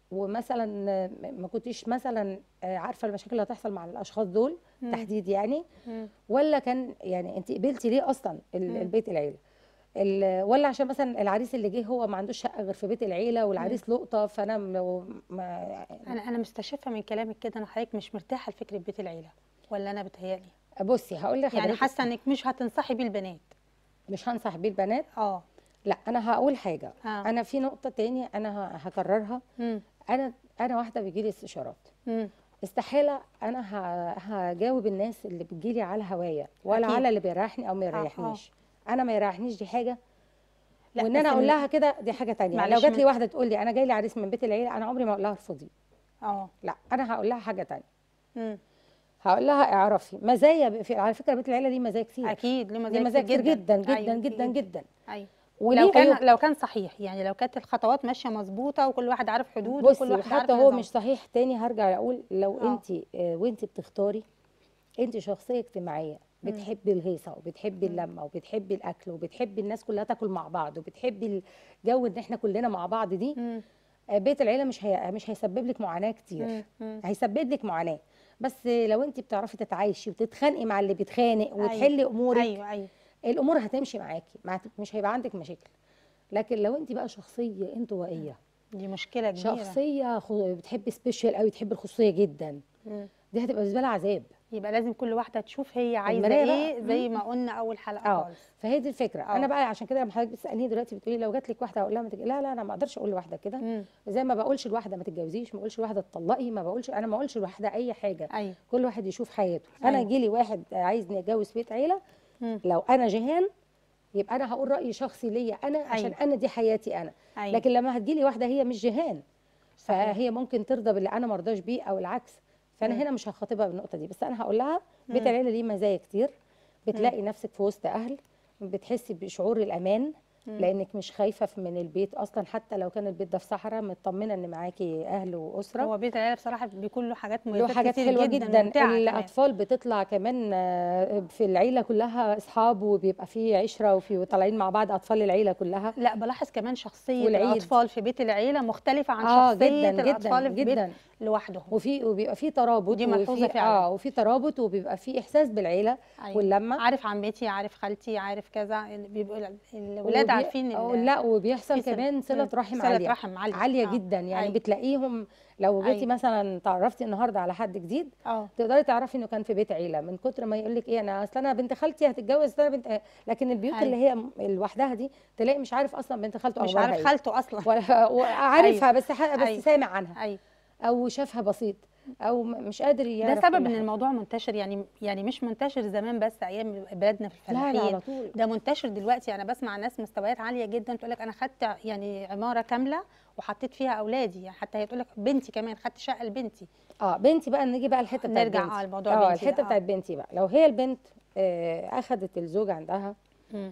ومثلا آه، ما كنتيش مثلا آه، عارفه المشاكل اللي هتحصل مع الاشخاص دول مم. تحديد يعني مم. ولا كان يعني انت قبلتي ليه اصلا ال- مم. البيت العيله ال- ولا عشان مثلا العريس اللي جه هو ما عندوش شقه غير في بيت العيله والعريس لقطه فانا لو ما انا انا مستشفه من كلامك كده ان حضرتك مش مرتاحه لفكره بيت العيله ولا انا بتهيألي بصي هقول يعني لحضرتك حاسه انك مش هتنصحي بيه البنات مش هنصح بيه البنات اه لا انا هقول حاجه اه انا في نقطه تاني انا ه- هكررها مم. انا انا واحده بيجيلي استشارات مم. استحاله انا ه- هجاوب الناس اللي بتجيلي على هوايا ولا أكيد. على اللي بيريحني او ما آه، آه. يريحنيش انا ما يريحنيش دي حاجه لا، وان بس انا اقول من- لها كده دي حاجه تانية يعني لو معلش جات من- لي واحده تقول لي انا جاي لي عريس من بيت العيله انا عمري ما اقول لها ارفضي اه لا انا هقول لها حاجه تانية مم. هقول لها اعرفي مزايا ب- في على فكره بيت العيله ليه مزايا كتير اكيد ليه ليه مزايا مزايا كتير جدا جدا أيوة، جدا أكيد. جدا ايوه وليه لو كان عيوب لو كان صحيح يعني لو كانت الخطوات ماشيه مظبوطه وكل واحد عارف حدود بصي وكل واحد وحتى عارف هو نظام. مش صحيح تاني هرجع اقول لو آه. انت وانت بتختاري انت شخصيه اجتماعيه مم. بتحبي الهيصه وبتحبي مم. اللمه وبتحبي الاكل وبتحبي الناس كلها تاكل مع بعض وبتحبي الجو ان احنا كلنا مع بعض دي مم. آه، بيت العيله مش هي... مش هيسبب لك معاناه كتير مم. مم. هيسبب لك معاناه بس لو انت بتعرفي تتعايشي وتتخانقي مع اللي بيتخانق وتحلي امورك ايوه ايوه الامور هتمشي معاكي مع... مش هيبقى عندك مشاكل لكن لو انت بقى شخصيه انطوائيه دي مشكله كبيره شخصيه خو- بتحب سبيشال قوي تحب الخصوصيه جدا مم. دي هتبقى بالنسبه لها عذاب يبقى لازم كل واحده تشوف هي عايزه المراية بقى. ايه زي مم. ما قلنا اول حلقه اه خالص فهي دي الفكره آه. انا بقى عشان كده لما حضرتك بتسالني دلوقتي بتقولي لو جات لك واحده هقول لها ما تج... لا لا انا ما اقدرش اقول لواحده كده مم. زي ما بقولش لواحده ما تتجوزيش ما بقولش لواحده تطلقي ما بقولش انا ما اقولش لواحده اي حاجه ايوه كل واحد يشوف حياته انا أيوة. يجي لي واحد عايزني اتجوز بيت عيله مم. لو انا جهان يبقى انا هقول راي شخصي ليا انا عشان أيوة. انا دي حياتي انا ايوه لكن لما هتجيلي واحده هي مش جهان صحيح. فهي ممكن ترضى باللي انا مرضاش بيه او العكس فانا مم. هنا مش هخاطبها بالنقطه دي بس انا هقول لها بيت مم. العيله ليه مزايا كتير بتلاقي نفسك في وسط اهل بتحسي بشعور الامان مم. لانك مش خايفه في- من البيت اصلا حتى لو كان البيت ده في صحراء مطمنه ان معاكي اهل واسره هو بيت العيله بصراحه بيكون له حاجات له مميزات حاجات كتير حلوه جدا, جدا, ممتعة كمان. الاطفال بتطلع كمان آه، في العيله كلها اصحاب وبيبقى في عشره وفي وطالعين مع بعض اطفال العيله كلها لا بلاحظ كمان شخصيه والعيد. الاطفال في بيت العيله مختلفه عن اه شخصيه جدا الاطفال جدا في بيت جدا لوحدهم وفي وبيبقى في ترابط ودي ملحوظة وفي فعلا. اه وفي ترابط وبيبقى في احساس بالعيله أيوة. واللمه عارف عمتي عارف خالتي عارف كذا ال- بيبقوا ال- الولاد وبي- عارفين أو ال- لا وبيحصل في سل- كمان صله مم. رحم صلة عاليه رحم عاليه عاليه آه. جدا يعني أيوة. بتلاقيهم لو جيتي أيوة. مثلا تعرفتي النهارده على حد جديد اه تقدري تعرفي انه كان في بيت عيله من كتر ما يقول لك ايه انا اصل انا بنت خالتي هتتجوز أصل انا بنت لكن البيوت أيوة. اللي هي م- لوحدها دي تلاقي مش عارف اصلا بنت خالته مش أخبارها عارف إيه. خالته اصلا ولا عارفها بس ح- بس أيوة. سامع عنها ايوه او شافها بسيط او م- مش قادر ده يعرف سبب كل ان حاجة. الموضوع منتشر يعني يعني مش منتشر زمان بس ايام بلادنا في لا لا الفلاحين على طول ده منتشر دلوقتي انا بسمع ناس مستويات عاليه جدا تقول لك انا خدت يعني عماره كامله وحطيت فيها اولادي يعني حتى هي تقول لك بنتي كمان خدت شقه لبنتي اه بنتي بقى نيجي بقى الحته بتاعت نرجع بنتي اه لموضوع اه بنتي الحته ده. بتاعت بنتي بقى لو هي البنت آه اخذت الزوج عندها مم.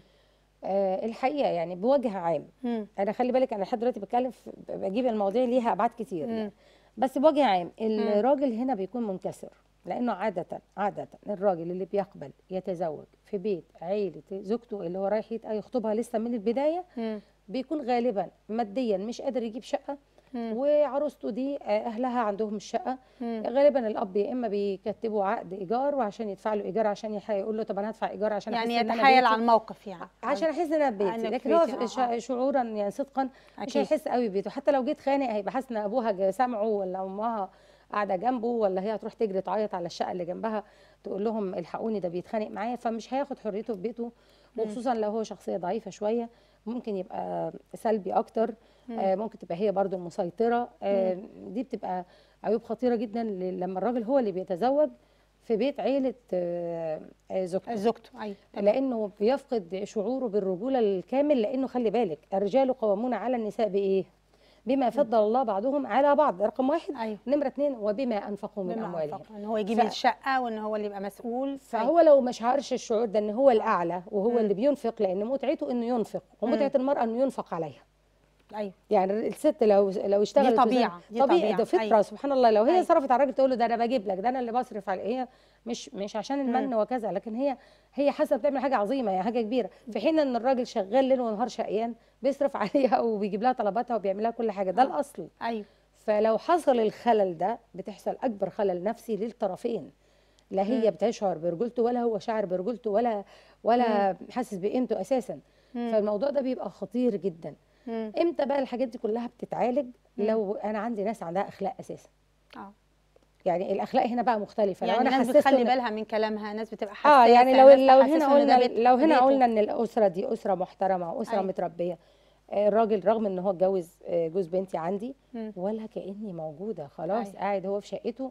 آه الحقيقه يعني بوجه عام مم. انا خلي بالك انا لحد دلوقتي بتكلم في- بجيب المواضيع ليها ابعاد كتير مم. يعني. بس بوجه عام الراجل هنا بيكون منكسر لانه عاده عاده الراجل اللي بيقبل يتزوج في بيت عيله زوجته اللي هو رايح يت- يخطبها لسه من البدايه مم. بيكون غالبا ماديا مش قادر يجيب شقه مم. وعروسته دي آه، اهلها عندهم الشقه مم. غالبا الاب يا اما بيكتبوا عقد ايجار وعشان يدفع له ايجار عشان يح- يقول له طب انا هدفع ايجار عشان يعني أحس إن أنا يتحايل بيتي. على الموقف يعني عشان احس ان انا في بيتي إنك لكن في هو بيتي، في- آه، شع- آه. شعورا يعني صدقا مش أكيد. هيحس قوي ببيته حتى لو جيت خانق هيبقى حاسس ان ابوها جا- سامعه ولا امها قاعده جنبه ولا هي هتروح تجري تعيط على الشقه اللي جنبها تقول لهم الحقوني ده بيتخانق معايا فمش هياخد حريته في بيته وخصوصا لو هو شخصيه ضعيفه شويه ممكن يبقى سلبي اكتر آه ممكن تبقى هي برضو المسيطره آه دي بتبقى عيوب خطيره جدا ل- لما الراجل هو اللي بيتزوج في بيت عيله آه، آه، زوجته زوجته ايوه تمام. لانه بيفقد شعوره بالرجوله الكامل لانه خلي بالك الرجال قوامون على النساء بايه بما فضل الله بعضهم على بعض رقم واحد ايوه نمره اتنين وبما انفقوا من بما اموالهم أنفق. ان هو يجيب ف- الشقه وان هو اللي يبقى مسؤول فهو لو مش عارش الشعور ده ان هو الاعلى وهو مم. اللي بينفق لان متعته انه ينفق ومتعه المراه انه ينفق عليها ايوه يعني الست لو لو اشتغلت وزي- طبيعة، دي طبيعي طبيعة، ده فطره أيوة. سبحان الله لو هي أيوة. صرفت على الراجل تقول له ده انا بجيب لك ده انا اللي بصرف على هي مش مش عشان المن وكذا لكن هي هي حاسه بتعمل حاجه عظيمه يعني حاجه كبيره في حين ان الراجل شغال ليل ونهار شقيان بيصرف عليها وبيجيب لها طلباتها وبيعمل لها كل حاجه ده آه. الاصل ايوه فلو حصل الخلل ده بتحصل اكبر خلل نفسي للطرفين لا هي مم. بتشعر برجولته ولا هو شاعر برجولته ولا ولا حاسس بقيمته اساسا مم. فالموضوع ده بيبقى خطير جدا مم. امتى بقى الحاجات دي كلها بتتعالج مم. لو انا عندي ناس عندها اخلاق اساسا اه يعني الاخلاق هنا بقى مختلفه يعني لو انا ناس حسيت بتخلي إن- بالها من كلامها ناس بتبقى حساسه اه يعني لو ناس لو تحسسه هنا إن قلنا ده بيت- لو هنا بيته. قلنا ان الاسره دي اسره محترمه واسره أيوة. متربيه آه، الراجل رغم ان هو اتجوز آه، جوز بنتي عندي مم. ولا كاني موجوده خلاص أيوة. قاعد هو في شقته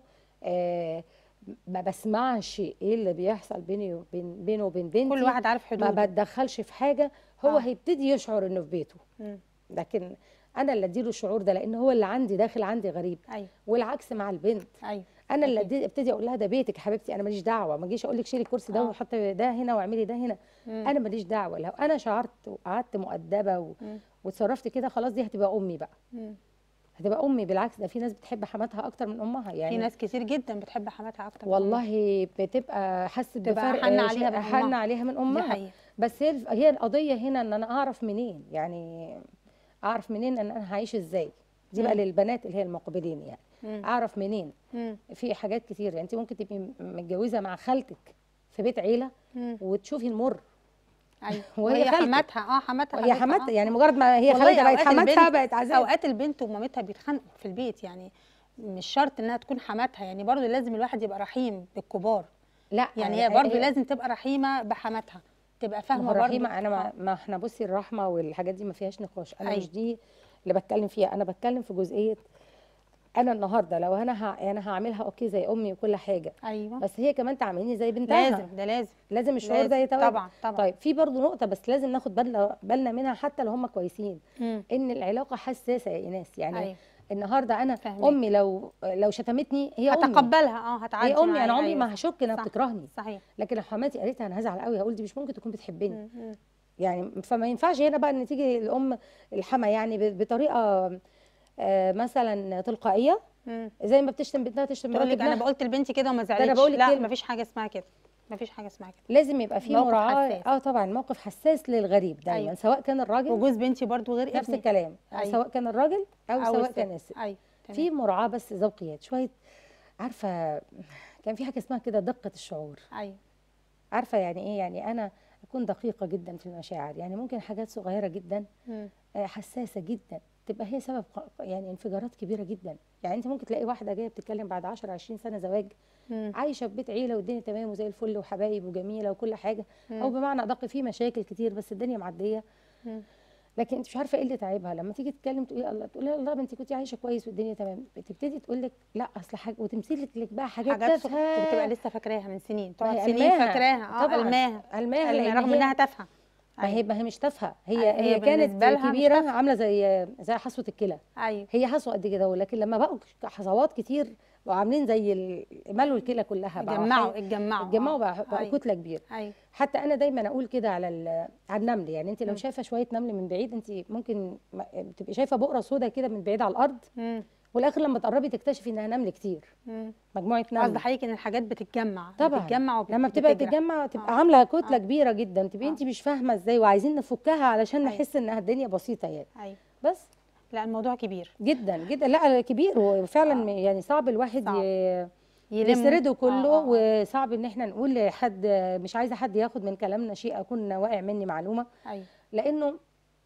آه، ما بسمعش ايه اللي بيحصل بيني وبين بينه وبين بنتي كل واحد عارف ما حدوده بتدخلش في حاجه هو آه. هيبتدي يشعر انه في بيته مم. لكن انا اللي اديله الشعور ده لان هو اللي عندي داخل عندي غريب ايوه والعكس مع البنت ايوه انا اللي أكيد. أدي- ابتدي اقول لها ده بيتك يا حبيبتي انا ماليش دعوه ما اجيش اقول لك شيلي الكرسي ده آه. وحطي ده هنا واعملي ده هنا مم. انا ماليش دعوه لو انا شعرت وقعدت مؤدبه و... مم. وتصرفت كده خلاص دي هتبقى امي بقى مم. هتبقى امي بالعكس ده في ناس بتحب حماتها اكتر من امها يعني في ناس كتير جدا بتحب حماتها اكتر من والله بتبقى حاسه بتبقى بفرق حنة عليها من حن أمها. عليها من أمها. دي امها حقيقة بس هي الف- هي القضيه هنا ان انا اعرف منين يعني اعرف منين ان انا هعيش ازاي دي بقى مم. للبنات اللي هي المقبلين يعني مم. اعرف منين مم. في حاجات كتير يعني انت ممكن تبقي متجوزه مع خالتك في بيت عيله مم. وتشوفي المر ايوه وهي وهي خالتك. حماتها اه حماتها وهي حبيبتها، حماتها آه. يعني مجرد ما هي والله خالتها بقت أوقات حماتها البنت- بقت عذاب اوقات البنت ومامتها بيتخانقوا في البيت يعني مش شرط انها تكون حماتها يعني برضو لازم الواحد يبقى رحيم بالكبار لا يعني هي برضو لازم تبقى رحيمه بحماتها تبقى فاهمه ما هو برضو الرحيمه انا آه. ما, ما احنا بصي الرحمه والحاجات دي ما فيهاش نقاش انا أيوة. مش دي اللي بتكلم فيها انا بتكلم في جزئيه انا النهارده لو انا ه... انا هعملها اوكي زي امي وكل حاجه ايوه بس هي كمان تعاملني زي بنتها لازم ده لازم لازم الشعور لازم. ده يتواجد طبعا طبعا طيب في برضو نقطه بس لازم ناخد بالنا بالنا منها حتى لو هم كويسين مم. ان العلاقه حساسه يا ايناس يعني أيوة. النهارده انا فاهمك. امي لو لو شتمتني هي امي هتقبلها اه هتعدي هي امي معايا، انا عمري أيوة ما صح. هشك انها صح. بتكرهني صحيح لكن لو حماتي قالت انا هزعل قوي هقول دي مش ممكن تكون بتحبني مم. مم. يعني فما ينفعش هنا بقى ان تيجي الام الحما يعني ب- بطريقه آه، مثلا تلقائيه مم. زي ما بتشتم بنتها تشتم تقول مرات لك انا ابنها قلت لبنتي كده وما زعلتش أنا بقول لك لا كلمة. مفيش حاجه اسمها كده مفيش حاجه اسمها كده لازم يبقى في موقف مراعاه حساس. اه طبعا موقف حساس للغريب دايما أيوة. سواء كان الراجل وجوز بنتي برضو غير نفس ابني الكلام أيوة. سواء كان الراجل او, أو سواء الست. كان الست ايوه تمام. في مراعاه بس ذوقيات شويه عارفه كان في حاجه اسمها كده دقه الشعور ايوه عارفه يعني ايه يعني انا اكون دقيقه جدا في المشاعر يعني ممكن حاجات صغيره جدا مم. آه، حساسه جدا تبقى هي سبب ق- يعني انفجارات كبيره جدا يعني انت ممكن تلاقي واحده جايه بتتكلم بعد 10 20 سنه زواج مم. عايشه في بيت عيله والدنيا تمام وزي الفل وحبايب وجميله وكل حاجه او مم. بمعنى ادق في مشاكل كتير بس الدنيا معديه مم. لكن انت مش عارفه ايه اللي تعبها لما تيجي تتكلم تقولي الله تقولي الله انت كنت عايشه كويس والدنيا تمام بتبتدي تقول لك لا اصل حاجه وتمثيل لك بقى حاجات حاجات صغ- تافهه وبتبقى لسه فاكراها من سنين ما تقعد هي سنين ألماها. فاكراها اه طبعاً. الماها الماها الماها لأن رغم هي- انها تافهه ما هي ما هي مش تافهه هي أيوة، هي هي كانت بالنسبة لها مش كبيره تافهة. عامله زي زي حصوه الكلى ايوه هي حصوه قد كده لكن لما بقوا حصوات كتير بقوا عاملين زي ال- مالوا الكلى كلها بقوا اتجمعوا حي- اتجمعوا اتجمعوا آه. بقى بقوا أيوة. كتله كبيره ايوه حتى انا دايما اقول كده على ال- على النمل يعني انت لو مم. شايفه شويه نمل من بعيد انت ممكن ما- تبقي شايفه بقره سودا كده من بعيد على الارض مم. والاخر لما تقربي تكتشفي انها نمل كتير مم. مجموعه قصد نمل حضرتك ان الحاجات بتتجمع طبعا بتتجمع وبت... لما بتبقى بتجرح. تتجمع تبقى آه. عامله كتله آه. كبيره جدا تبقي آه. انت مش فاهمه ازاي وعايزين نفكها علشان أيوة. نحس انها الدنيا بسيطه يعني ايوه بس لا الموضوع كبير جدا جدا لا كبير وفعلا آه. يعني صعب الواحد صعب. ي- يلم يسرده كله آه، آه، آه. وصعب ان احنا نقول لحد مش عايزه حد ياخد من كلامنا شيء اكون واقع مني معلومه ايوه لانه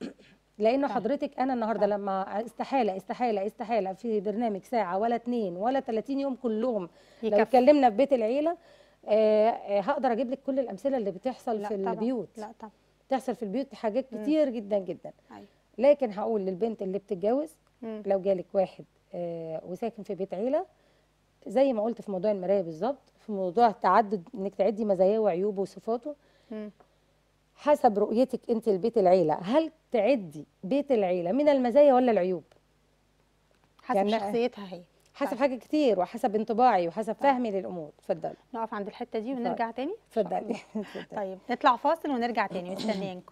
لانه صح. حضرتك انا النهارده صح. لما استحاله استحاله استحاله في برنامج ساعه ولا اتنين ولا 30 يوم كلهم لو يكفي. اتكلمنا في بيت العيله آه، آه، هقدر اجيب لك كل الامثله اللي بتحصل لا في طبعا. البيوت لا طبعا بتحصل في البيوت حاجات مم. كتير جدا جدا ايوه لكن هقول للبنت اللي بتتجوز مم. لو جالك واحد آه، وساكن في بيت عيله زي ما قلت في موضوع المرايه بالظبط في موضوع التعدد انك تعدي مزاياه وعيوبه وصفاته مم. حسب رؤيتك انت لبيت العيله هل تعدي بيت العيله من المزايا ولا العيوب حسب يعني- شخصيتها هي حسب طيب. حاجات كتير وحسب انطباعي وحسب طيب. فهمي للامور اتفضلي نقف عند الحته دي ونرجع تاني اتفضلي اتفضلي. طيب نطلع فاصل ونرجع تاني مستنيينكم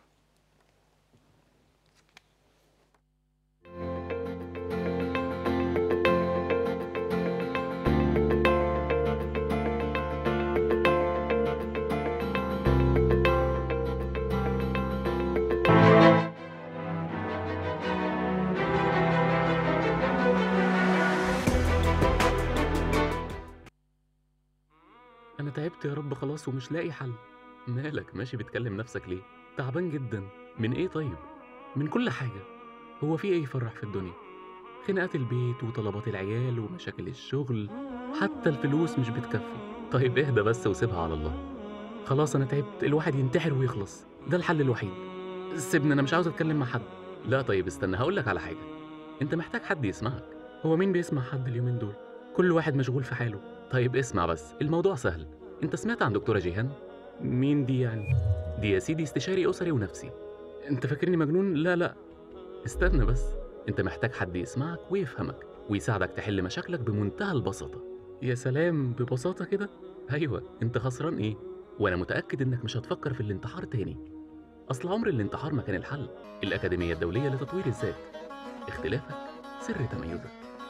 تعبت يا رب خلاص ومش لاقي حل مالك ماشي بتكلم نفسك ليه تعبان جدا من ايه طيب من كل حاجة هو في ايه يفرح في الدنيا خناقات البيت وطلبات العيال ومشاكل الشغل حتى الفلوس مش بتكفي طيب اهدى بس وسيبها على الله خلاص انا تعبت الواحد ينتحر ويخلص ده الحل الوحيد سيبني انا مش عاوز اتكلم مع حد لا طيب استنى هقولك على حاجة انت محتاج حد يسمعك هو مين بيسمع حد اليومين دول كل واحد مشغول في حاله طيب اسمع بس الموضوع سهل انت سمعت عن دكتورة جيهان مين دي يعني دي يا سيدي استشاري اسري ونفسي انت فاكرني مجنون لا لا استنى بس انت محتاج حد يسمعك ويفهمك ويساعدك تحل مشاكلك بمنتهى البساطة يا سلام ببساطة كده ايوه انت خسران ايه وانا متأكد انك مش هتفكر في الانتحار تاني اصل عمر الانتحار ما كان الحل الاكاديمية الدولية لتطوير الذات اختلافك سر تميزك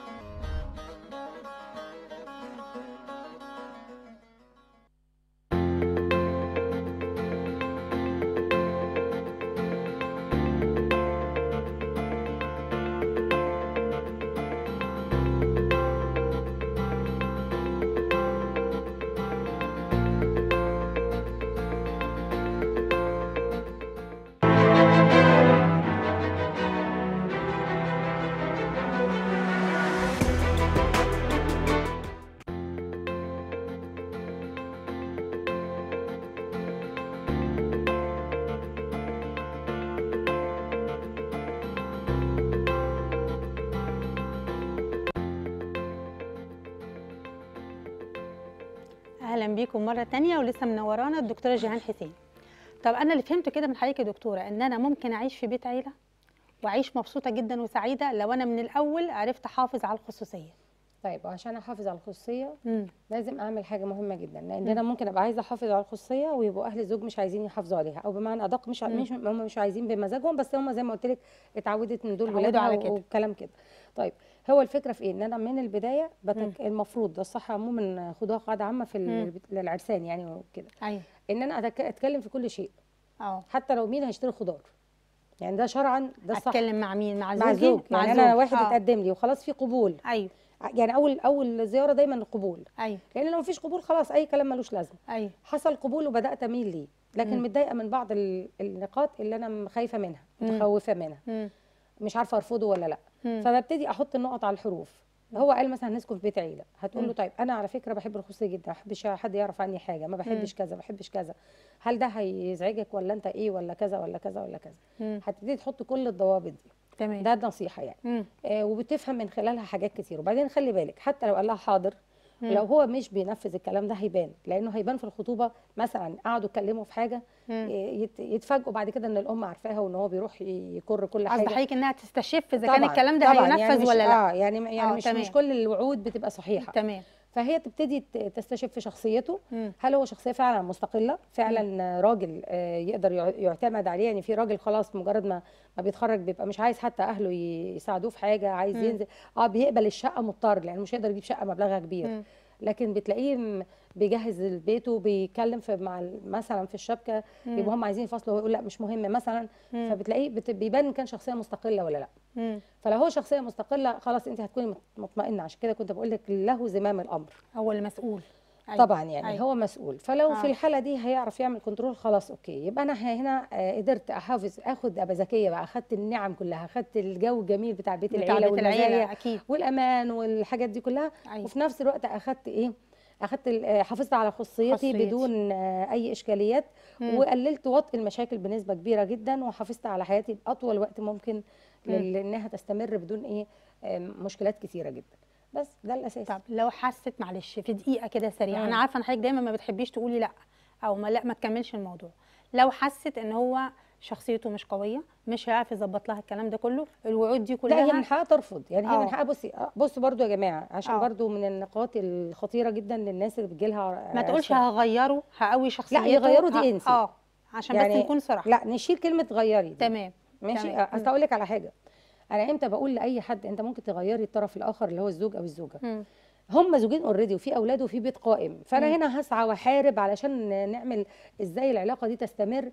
اهلا بيكم مره تانية ولسه منورانا الدكتوره جيهان حسين طب انا اللي فهمته كده من حضرتك يا دكتوره ان انا ممكن اعيش في بيت عيله واعيش مبسوطه جدا وسعيده لو انا من الاول عرفت احافظ على الخصوصيه طيب وعشان احافظ على الخصوصيه امم لازم اعمل حاجه مهمه جدا لان مم. انا ممكن ابقى عايزه احافظ على الخصوصيه ويبقوا اهل الزوج مش عايزين يحافظوا عليها او بمعنى ادق مش ع- مم. مش هم مش عايزين بمزاجهم بس هم زي ما قلت لك اتعودت من دول اتعودوا ولادها على و- كده. وكلام كده طيب هو الفكره في ايه ان انا من البدايه بتك... المفروض ده الصح عموما خدوها قاعده عامه في مم. ال- للعرسان يعني وكده ايوه ان انا أتك... اتكلم في كل شيء اه حتى لو مين هيشتري خضار يعني ده شرعا ده الصح اتكلم مع مين مع مع زوجي زوج مع يعني انا زوج. واحد آه. اتقدم لي وخلاص في قبول ايوه يعني اول اول زياره دايما القبول ايوه لان لو مفيش قبول خلاص اي كلام ملوش لازمه ايوه حصل قبول وبدات اميل ليه لكن مم. متضايقه من بعض ال- النقاط اللي انا خايفه منها مم. متخوفه منها مم. مش عارفه ارفضه ولا لا مم. فببتدي احط النقط على الحروف هو قال مثلا هنسكن في بيت عيله هتقول له مم. طيب انا على فكره بحب الخصوصيه جدا ما بحبش حد يعرف عني حاجه ما بحبش كذا ما بحبش كذا هل ده هيزعجك ولا انت ايه ولا كذا ولا كذا ولا كذا مم. هتبتدي تحط كل الضوابط دي تمام ده نصيحه يعني مم. آه وبتفهم من خلالها حاجات كتير وبعدين خلي بالك حتى لو قال لها حاضر مم. لو هو مش بينفذ الكلام ده هيبان لانه هيبان في الخطوبه مثلا قعدوا يتكلموا في حاجه مم. يت- يتفاجئوا بعد كده ان الام عارفاها وان هو بيروح ي- يكر كل قصد حاجه حضرتك انها تستشف اذا كان طبعاً- الكلام ده طبعاً، هينفذ يعني مش ولا لا اه يعني يعني آه، مش تمام. مش كل الوعود بتبقى صحيحه تمام فهي تبتدي ت- تستشف شخصيته مم. هل هو شخصيه فعلا مستقله فعلا راجل آه، يقدر يع- يعتمد عليه يعني في راجل خلاص مجرد ما ما بيتخرج بيبقى مش عايز حتى اهله ي- يساعدوه في حاجه عايز مم. ينزل اه بيقبل الشقه مضطر لانه مش هيقدر يجيب شقه مبلغها كبير مم. لكن بتلاقيه م- بيجهز بيته بيتكلم في مع ال- مثلا في الشبكه مم. يبقوا هم عايزين يفصلوا هو يقول لا مش مهم مثلا مم. فبتلاقيه بت- بيبان إن كان شخصيه مستقله ولا لا مم. فلو هو شخصيه مستقله خلاص انت هتكوني مط- مطمئنه عشان كده كنت بقول لك له زمام الامر هو المسؤول أيوة. طبعا يعني أيوة. هو مسؤول فلو آه. في الحاله دي هيعرف يعمل كنترول خلاص اوكي يبقى انا هنا آه، قدرت احافظ اخد ابقى ذكيه بقى اخدت النعم كلها اخدت الجو الجميل بتاع بيت بتاع العيله بيت العيله والمزايا اكيد والامان والحاجات دي كلها ايوه وفي نفس الوقت اخدت ايه اخدت ال- آه، حافظت على خصوصيتي خصوصيتي. بدون آه، اي اشكاليات مم. وقللت وطء المشاكل بنسبه كبيره جدا وحافظت على حياتي باطول وقت ممكن لل- انها تستمر بدون ايه آه، مشكلات كثيره جدا بس ده الاساس طب لو حست معلش في دقيقه كده سريعه مم. انا عارفه ان حضرتك دايما ما بتحبيش تقولي لا او ما لا ما تكملش الموضوع لو حست ان هو شخصيته مش قويه مش هيعرف يظبط لها الكلام ده كله الوعود دي لا هي من كلها حقها ترفض يعني هي آه. من حقها بصي آه، بصوا برضو يا جماعه عشان آه. برضو من النقاط الخطيره جدا للناس اللي بتجي لها ما تقولش هغيره هقوي شخصيته يغيروا دي ه- انسي. اه عشان بس يعني نكون صراحه لا نشيل كلمه غيري دي. تمام ماشي تمام. آه، اصل اقول لك على حاجه انا امتى بقول لاي حد انت ممكن تغيري الطرف الاخر اللي هو الزوج او الزوجه مم. هم زوجين اوريدي وفي اولاد وفي بيت قائم فانا مم. هنا هسعى واحارب علشان نعمل ازاي العلاقه دي تستمر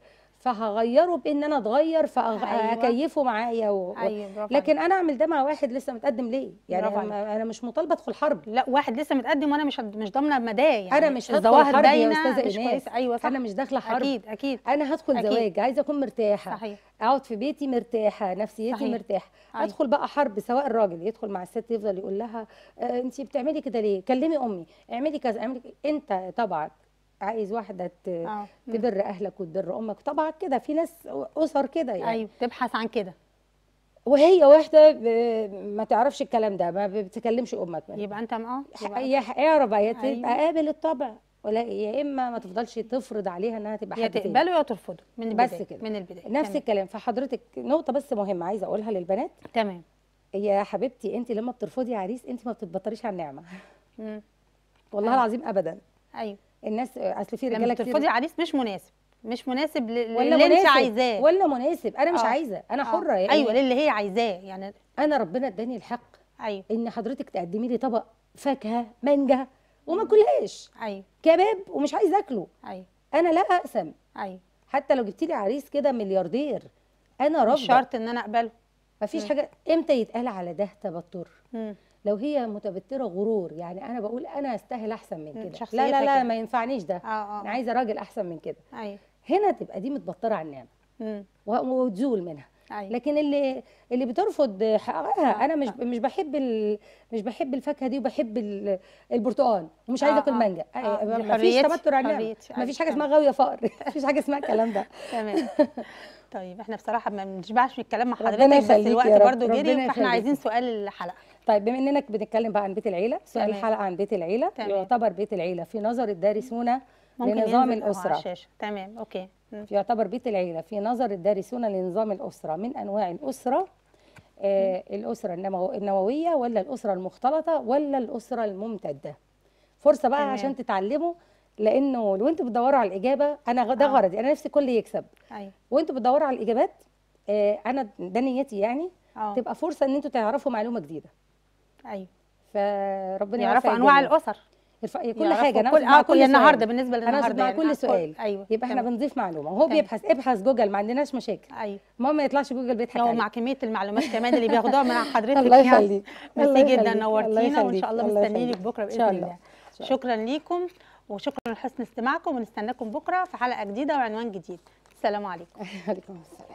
فهغيره بان انا اتغير أيوة. فاكيفه معايا و... ايوه برافو لكن انا اعمل ده مع واحد لسه متقدم ليه يعني برافو انا أنا مش مطالبه ادخل حرب لا واحد لسه متقدم وانا مش مش ضامنه مداه يعني أنا مش هدخل الظواهر حرب يا باينه أستاذة مش إيناس. كويسه ايوه صح انا مش داخله حرب اكيد اكيد انا هدخل أكيد. زواج عايزه اكون مرتاحه صحيح اقعد في بيتي مرتاحه نفسيتي صحيح. مرتاحه أيوة. ادخل بقى حرب سواء الراجل يدخل مع الست يفضل يقول لها آه انت بتعملي كده ليه كلمي امي اعملي كذا اعملي ك- انت طبعا عايز واحده ت- اه مم. تبر اهلك وتبر امك طبعا كده في ناس اسر كده يعني ايوه تبحث عن كده وهي واحده ب- ما تعرفش الكلام ده ما بتكلمش امك يبقى انت اه يبقى هي اعرف بقى يا أيوة. تبقى قابل الطبع ولا يا اما ما تفضلش تفرض عليها انها تبقى يا حد تاني تقبله يا ترفضه من بس البدايه كده. من البدايه نفس تمام. الكلام فحضرتك نقطه بس مهمه عايزه اقولها للبنات تمام يا حبيبتي انت لما بترفضي عريس انت ما بتتبطريش على النعمه مم. والله أيوة. العظيم ابدا ايوه الناس اصل في لما رجاله ترفضي كتير عريس مش مناسب مش مناسب ل- ولا للي انت مناسب عايزاه ولا مناسب انا مش آه. عايزه انا آه. حره يعني ايوه للي هي عايزاه يعني انا ربنا اداني الحق ايوه ان حضرتك تقدمي لي طبق فاكهه مانجا وما اكلهاش ايوه كباب ومش عايزه اكله ايوه انا لا اقسم ايوه حتى لو جبتي لي عريس كده ملياردير انا مش رافضه شرط ان انا اقبله مفيش مم. حاجه امتى يتقال على ده تبتر مم. لو هي متبتره غرور يعني انا بقول انا استاهل احسن من مم، كده لا شخصيتها لا لا كده. ما ينفعنيش ده اه اه انا عايزه راجل احسن من كده ايوه هنا تبقى دي متبطره على النعمه مم. و- وتزول منها ايوه لكن اللي اللي بترفض حقها آه، انا مش آه. مش بحب ال... مش بحب الفاكهه دي وبحب ال... البرتقال ومش عايزه آه، اكل آه. مانجا آه، دي ما فيش حريتي، تبتر على النعمه حريتي. ما فيش أيوة، حاجه اسمها تمام. غاويه فقر ما فيش حاجه اسمها الكلام ده تمام طيب احنا بصراحه ما بنشبعش من الكلام مع ربنا حضرتك بس يخليك الوقت يا رب، برضو جري ربنا فاحنا يخليك. عايزين سؤال الحلقه طيب بما اننا بنتكلم بقى عن بيت العيله سؤال تمام. الحلقه عن بيت العيله تمام. يعتبر بيت العيله في نظر الدارسون ممكن لنظام ينزل أهو على الاسره الشاشه تمام اوكي مم. يعتبر بيت العيلة في نظر الدارسون لنظام الأسرة من أنواع الأسرة آه الأسرة النمو النووية ولا الأسرة المختلطة ولا الأسرة الممتدة فرصة بقى تمام. عشان تتعلموا لأنه لو أنتوا بتدوروا على الإجابة أنا غ- ده آه. غرضي أنا نفسي الكل يكسب ايوه وأنتوا بتدوروا على الإجابات آه أنا ده نيتي يعني اه تبقى فرصة إن أنتوا تعرفوا معلومة جديدة ايوه فربنا يعرفوا يوفق انواع الجميع. الاسر يرفع- كل يعرفوا حاجة أنا كل أقصد مع اه كل سؤال. النهارده بالنسبه أنا للنهارده أقصد مع يعني. كل آه، سؤال ايوه يبقى احنا تمام. بنضيف معلومة هو تمام. بيبحث ابحث جوجل ما عندناش مشاكل ايوه المهم ما يطلعش جوجل بيضحك لو عليك مع كميه المعلومات كمان اللي بياخدوها من حضرتك الله يعني يخليك الله ميرسي جدا يخليك، الله نورتينا وان يخليك، شاء الله الله مستنيينك يخليك. بكره إن باذن شاء الله الله. إن شاء الله. شكرا ليكم وشكرا لحسن استماعكم ونستناكم بكره في حلقه جديده وعنوان جديد السلام عليكم عليكم السلام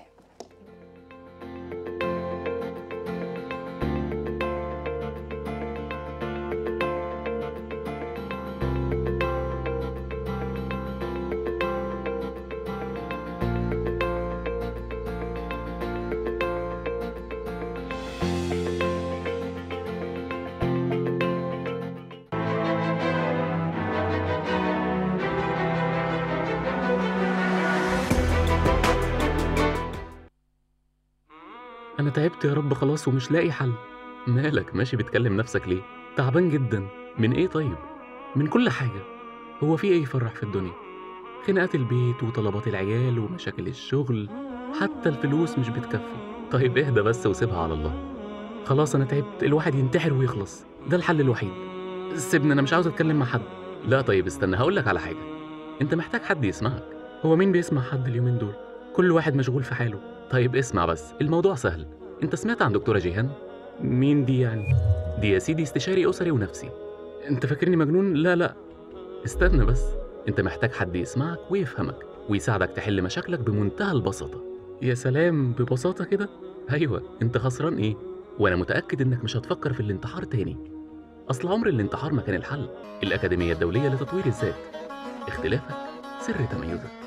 أنا تعبت يا رب خلاص ومش لاقي حل مالك ماشي بتكلم نفسك ليه؟ تعبان جدا من إيه طيب؟ من كل حاجة هو في إيه يفرح في الدنيا؟ خناقات البيت وطلبات العيال ومشاكل الشغل حتى الفلوس مش بتكفي طيب اهدى بس وسيبها على الله خلاص أنا تعبت الواحد ينتحر ويخلص ده الحل الوحيد سيبني أنا مش عاوز أتكلم مع حد لا طيب استنى هقولك على حاجة أنت محتاج حد يسمعك هو مين بيسمع حد اليومين دول؟ كل واحد مشغول في حاله طيب اسمع بس الموضوع سهل انت سمعت عن دكتورة جيهان؟ مين دي يعني؟ دي يا سيدي استشاري أسري ونفسي انت فاكرني مجنون؟ لا لا استنى بس انت محتاج حد يسمعك ويفهمك ويساعدك تحل مشاكلك بمنتهى البساطة يا سلام ببساطة كده؟ أيوة انت خسران ايه؟ وانا متأكد انك مش هتفكر في الانتحار تاني أصل عمر الانتحار ما كان الحل الأكاديمية الدولية لتطوير الذات اختلافك سر تميزك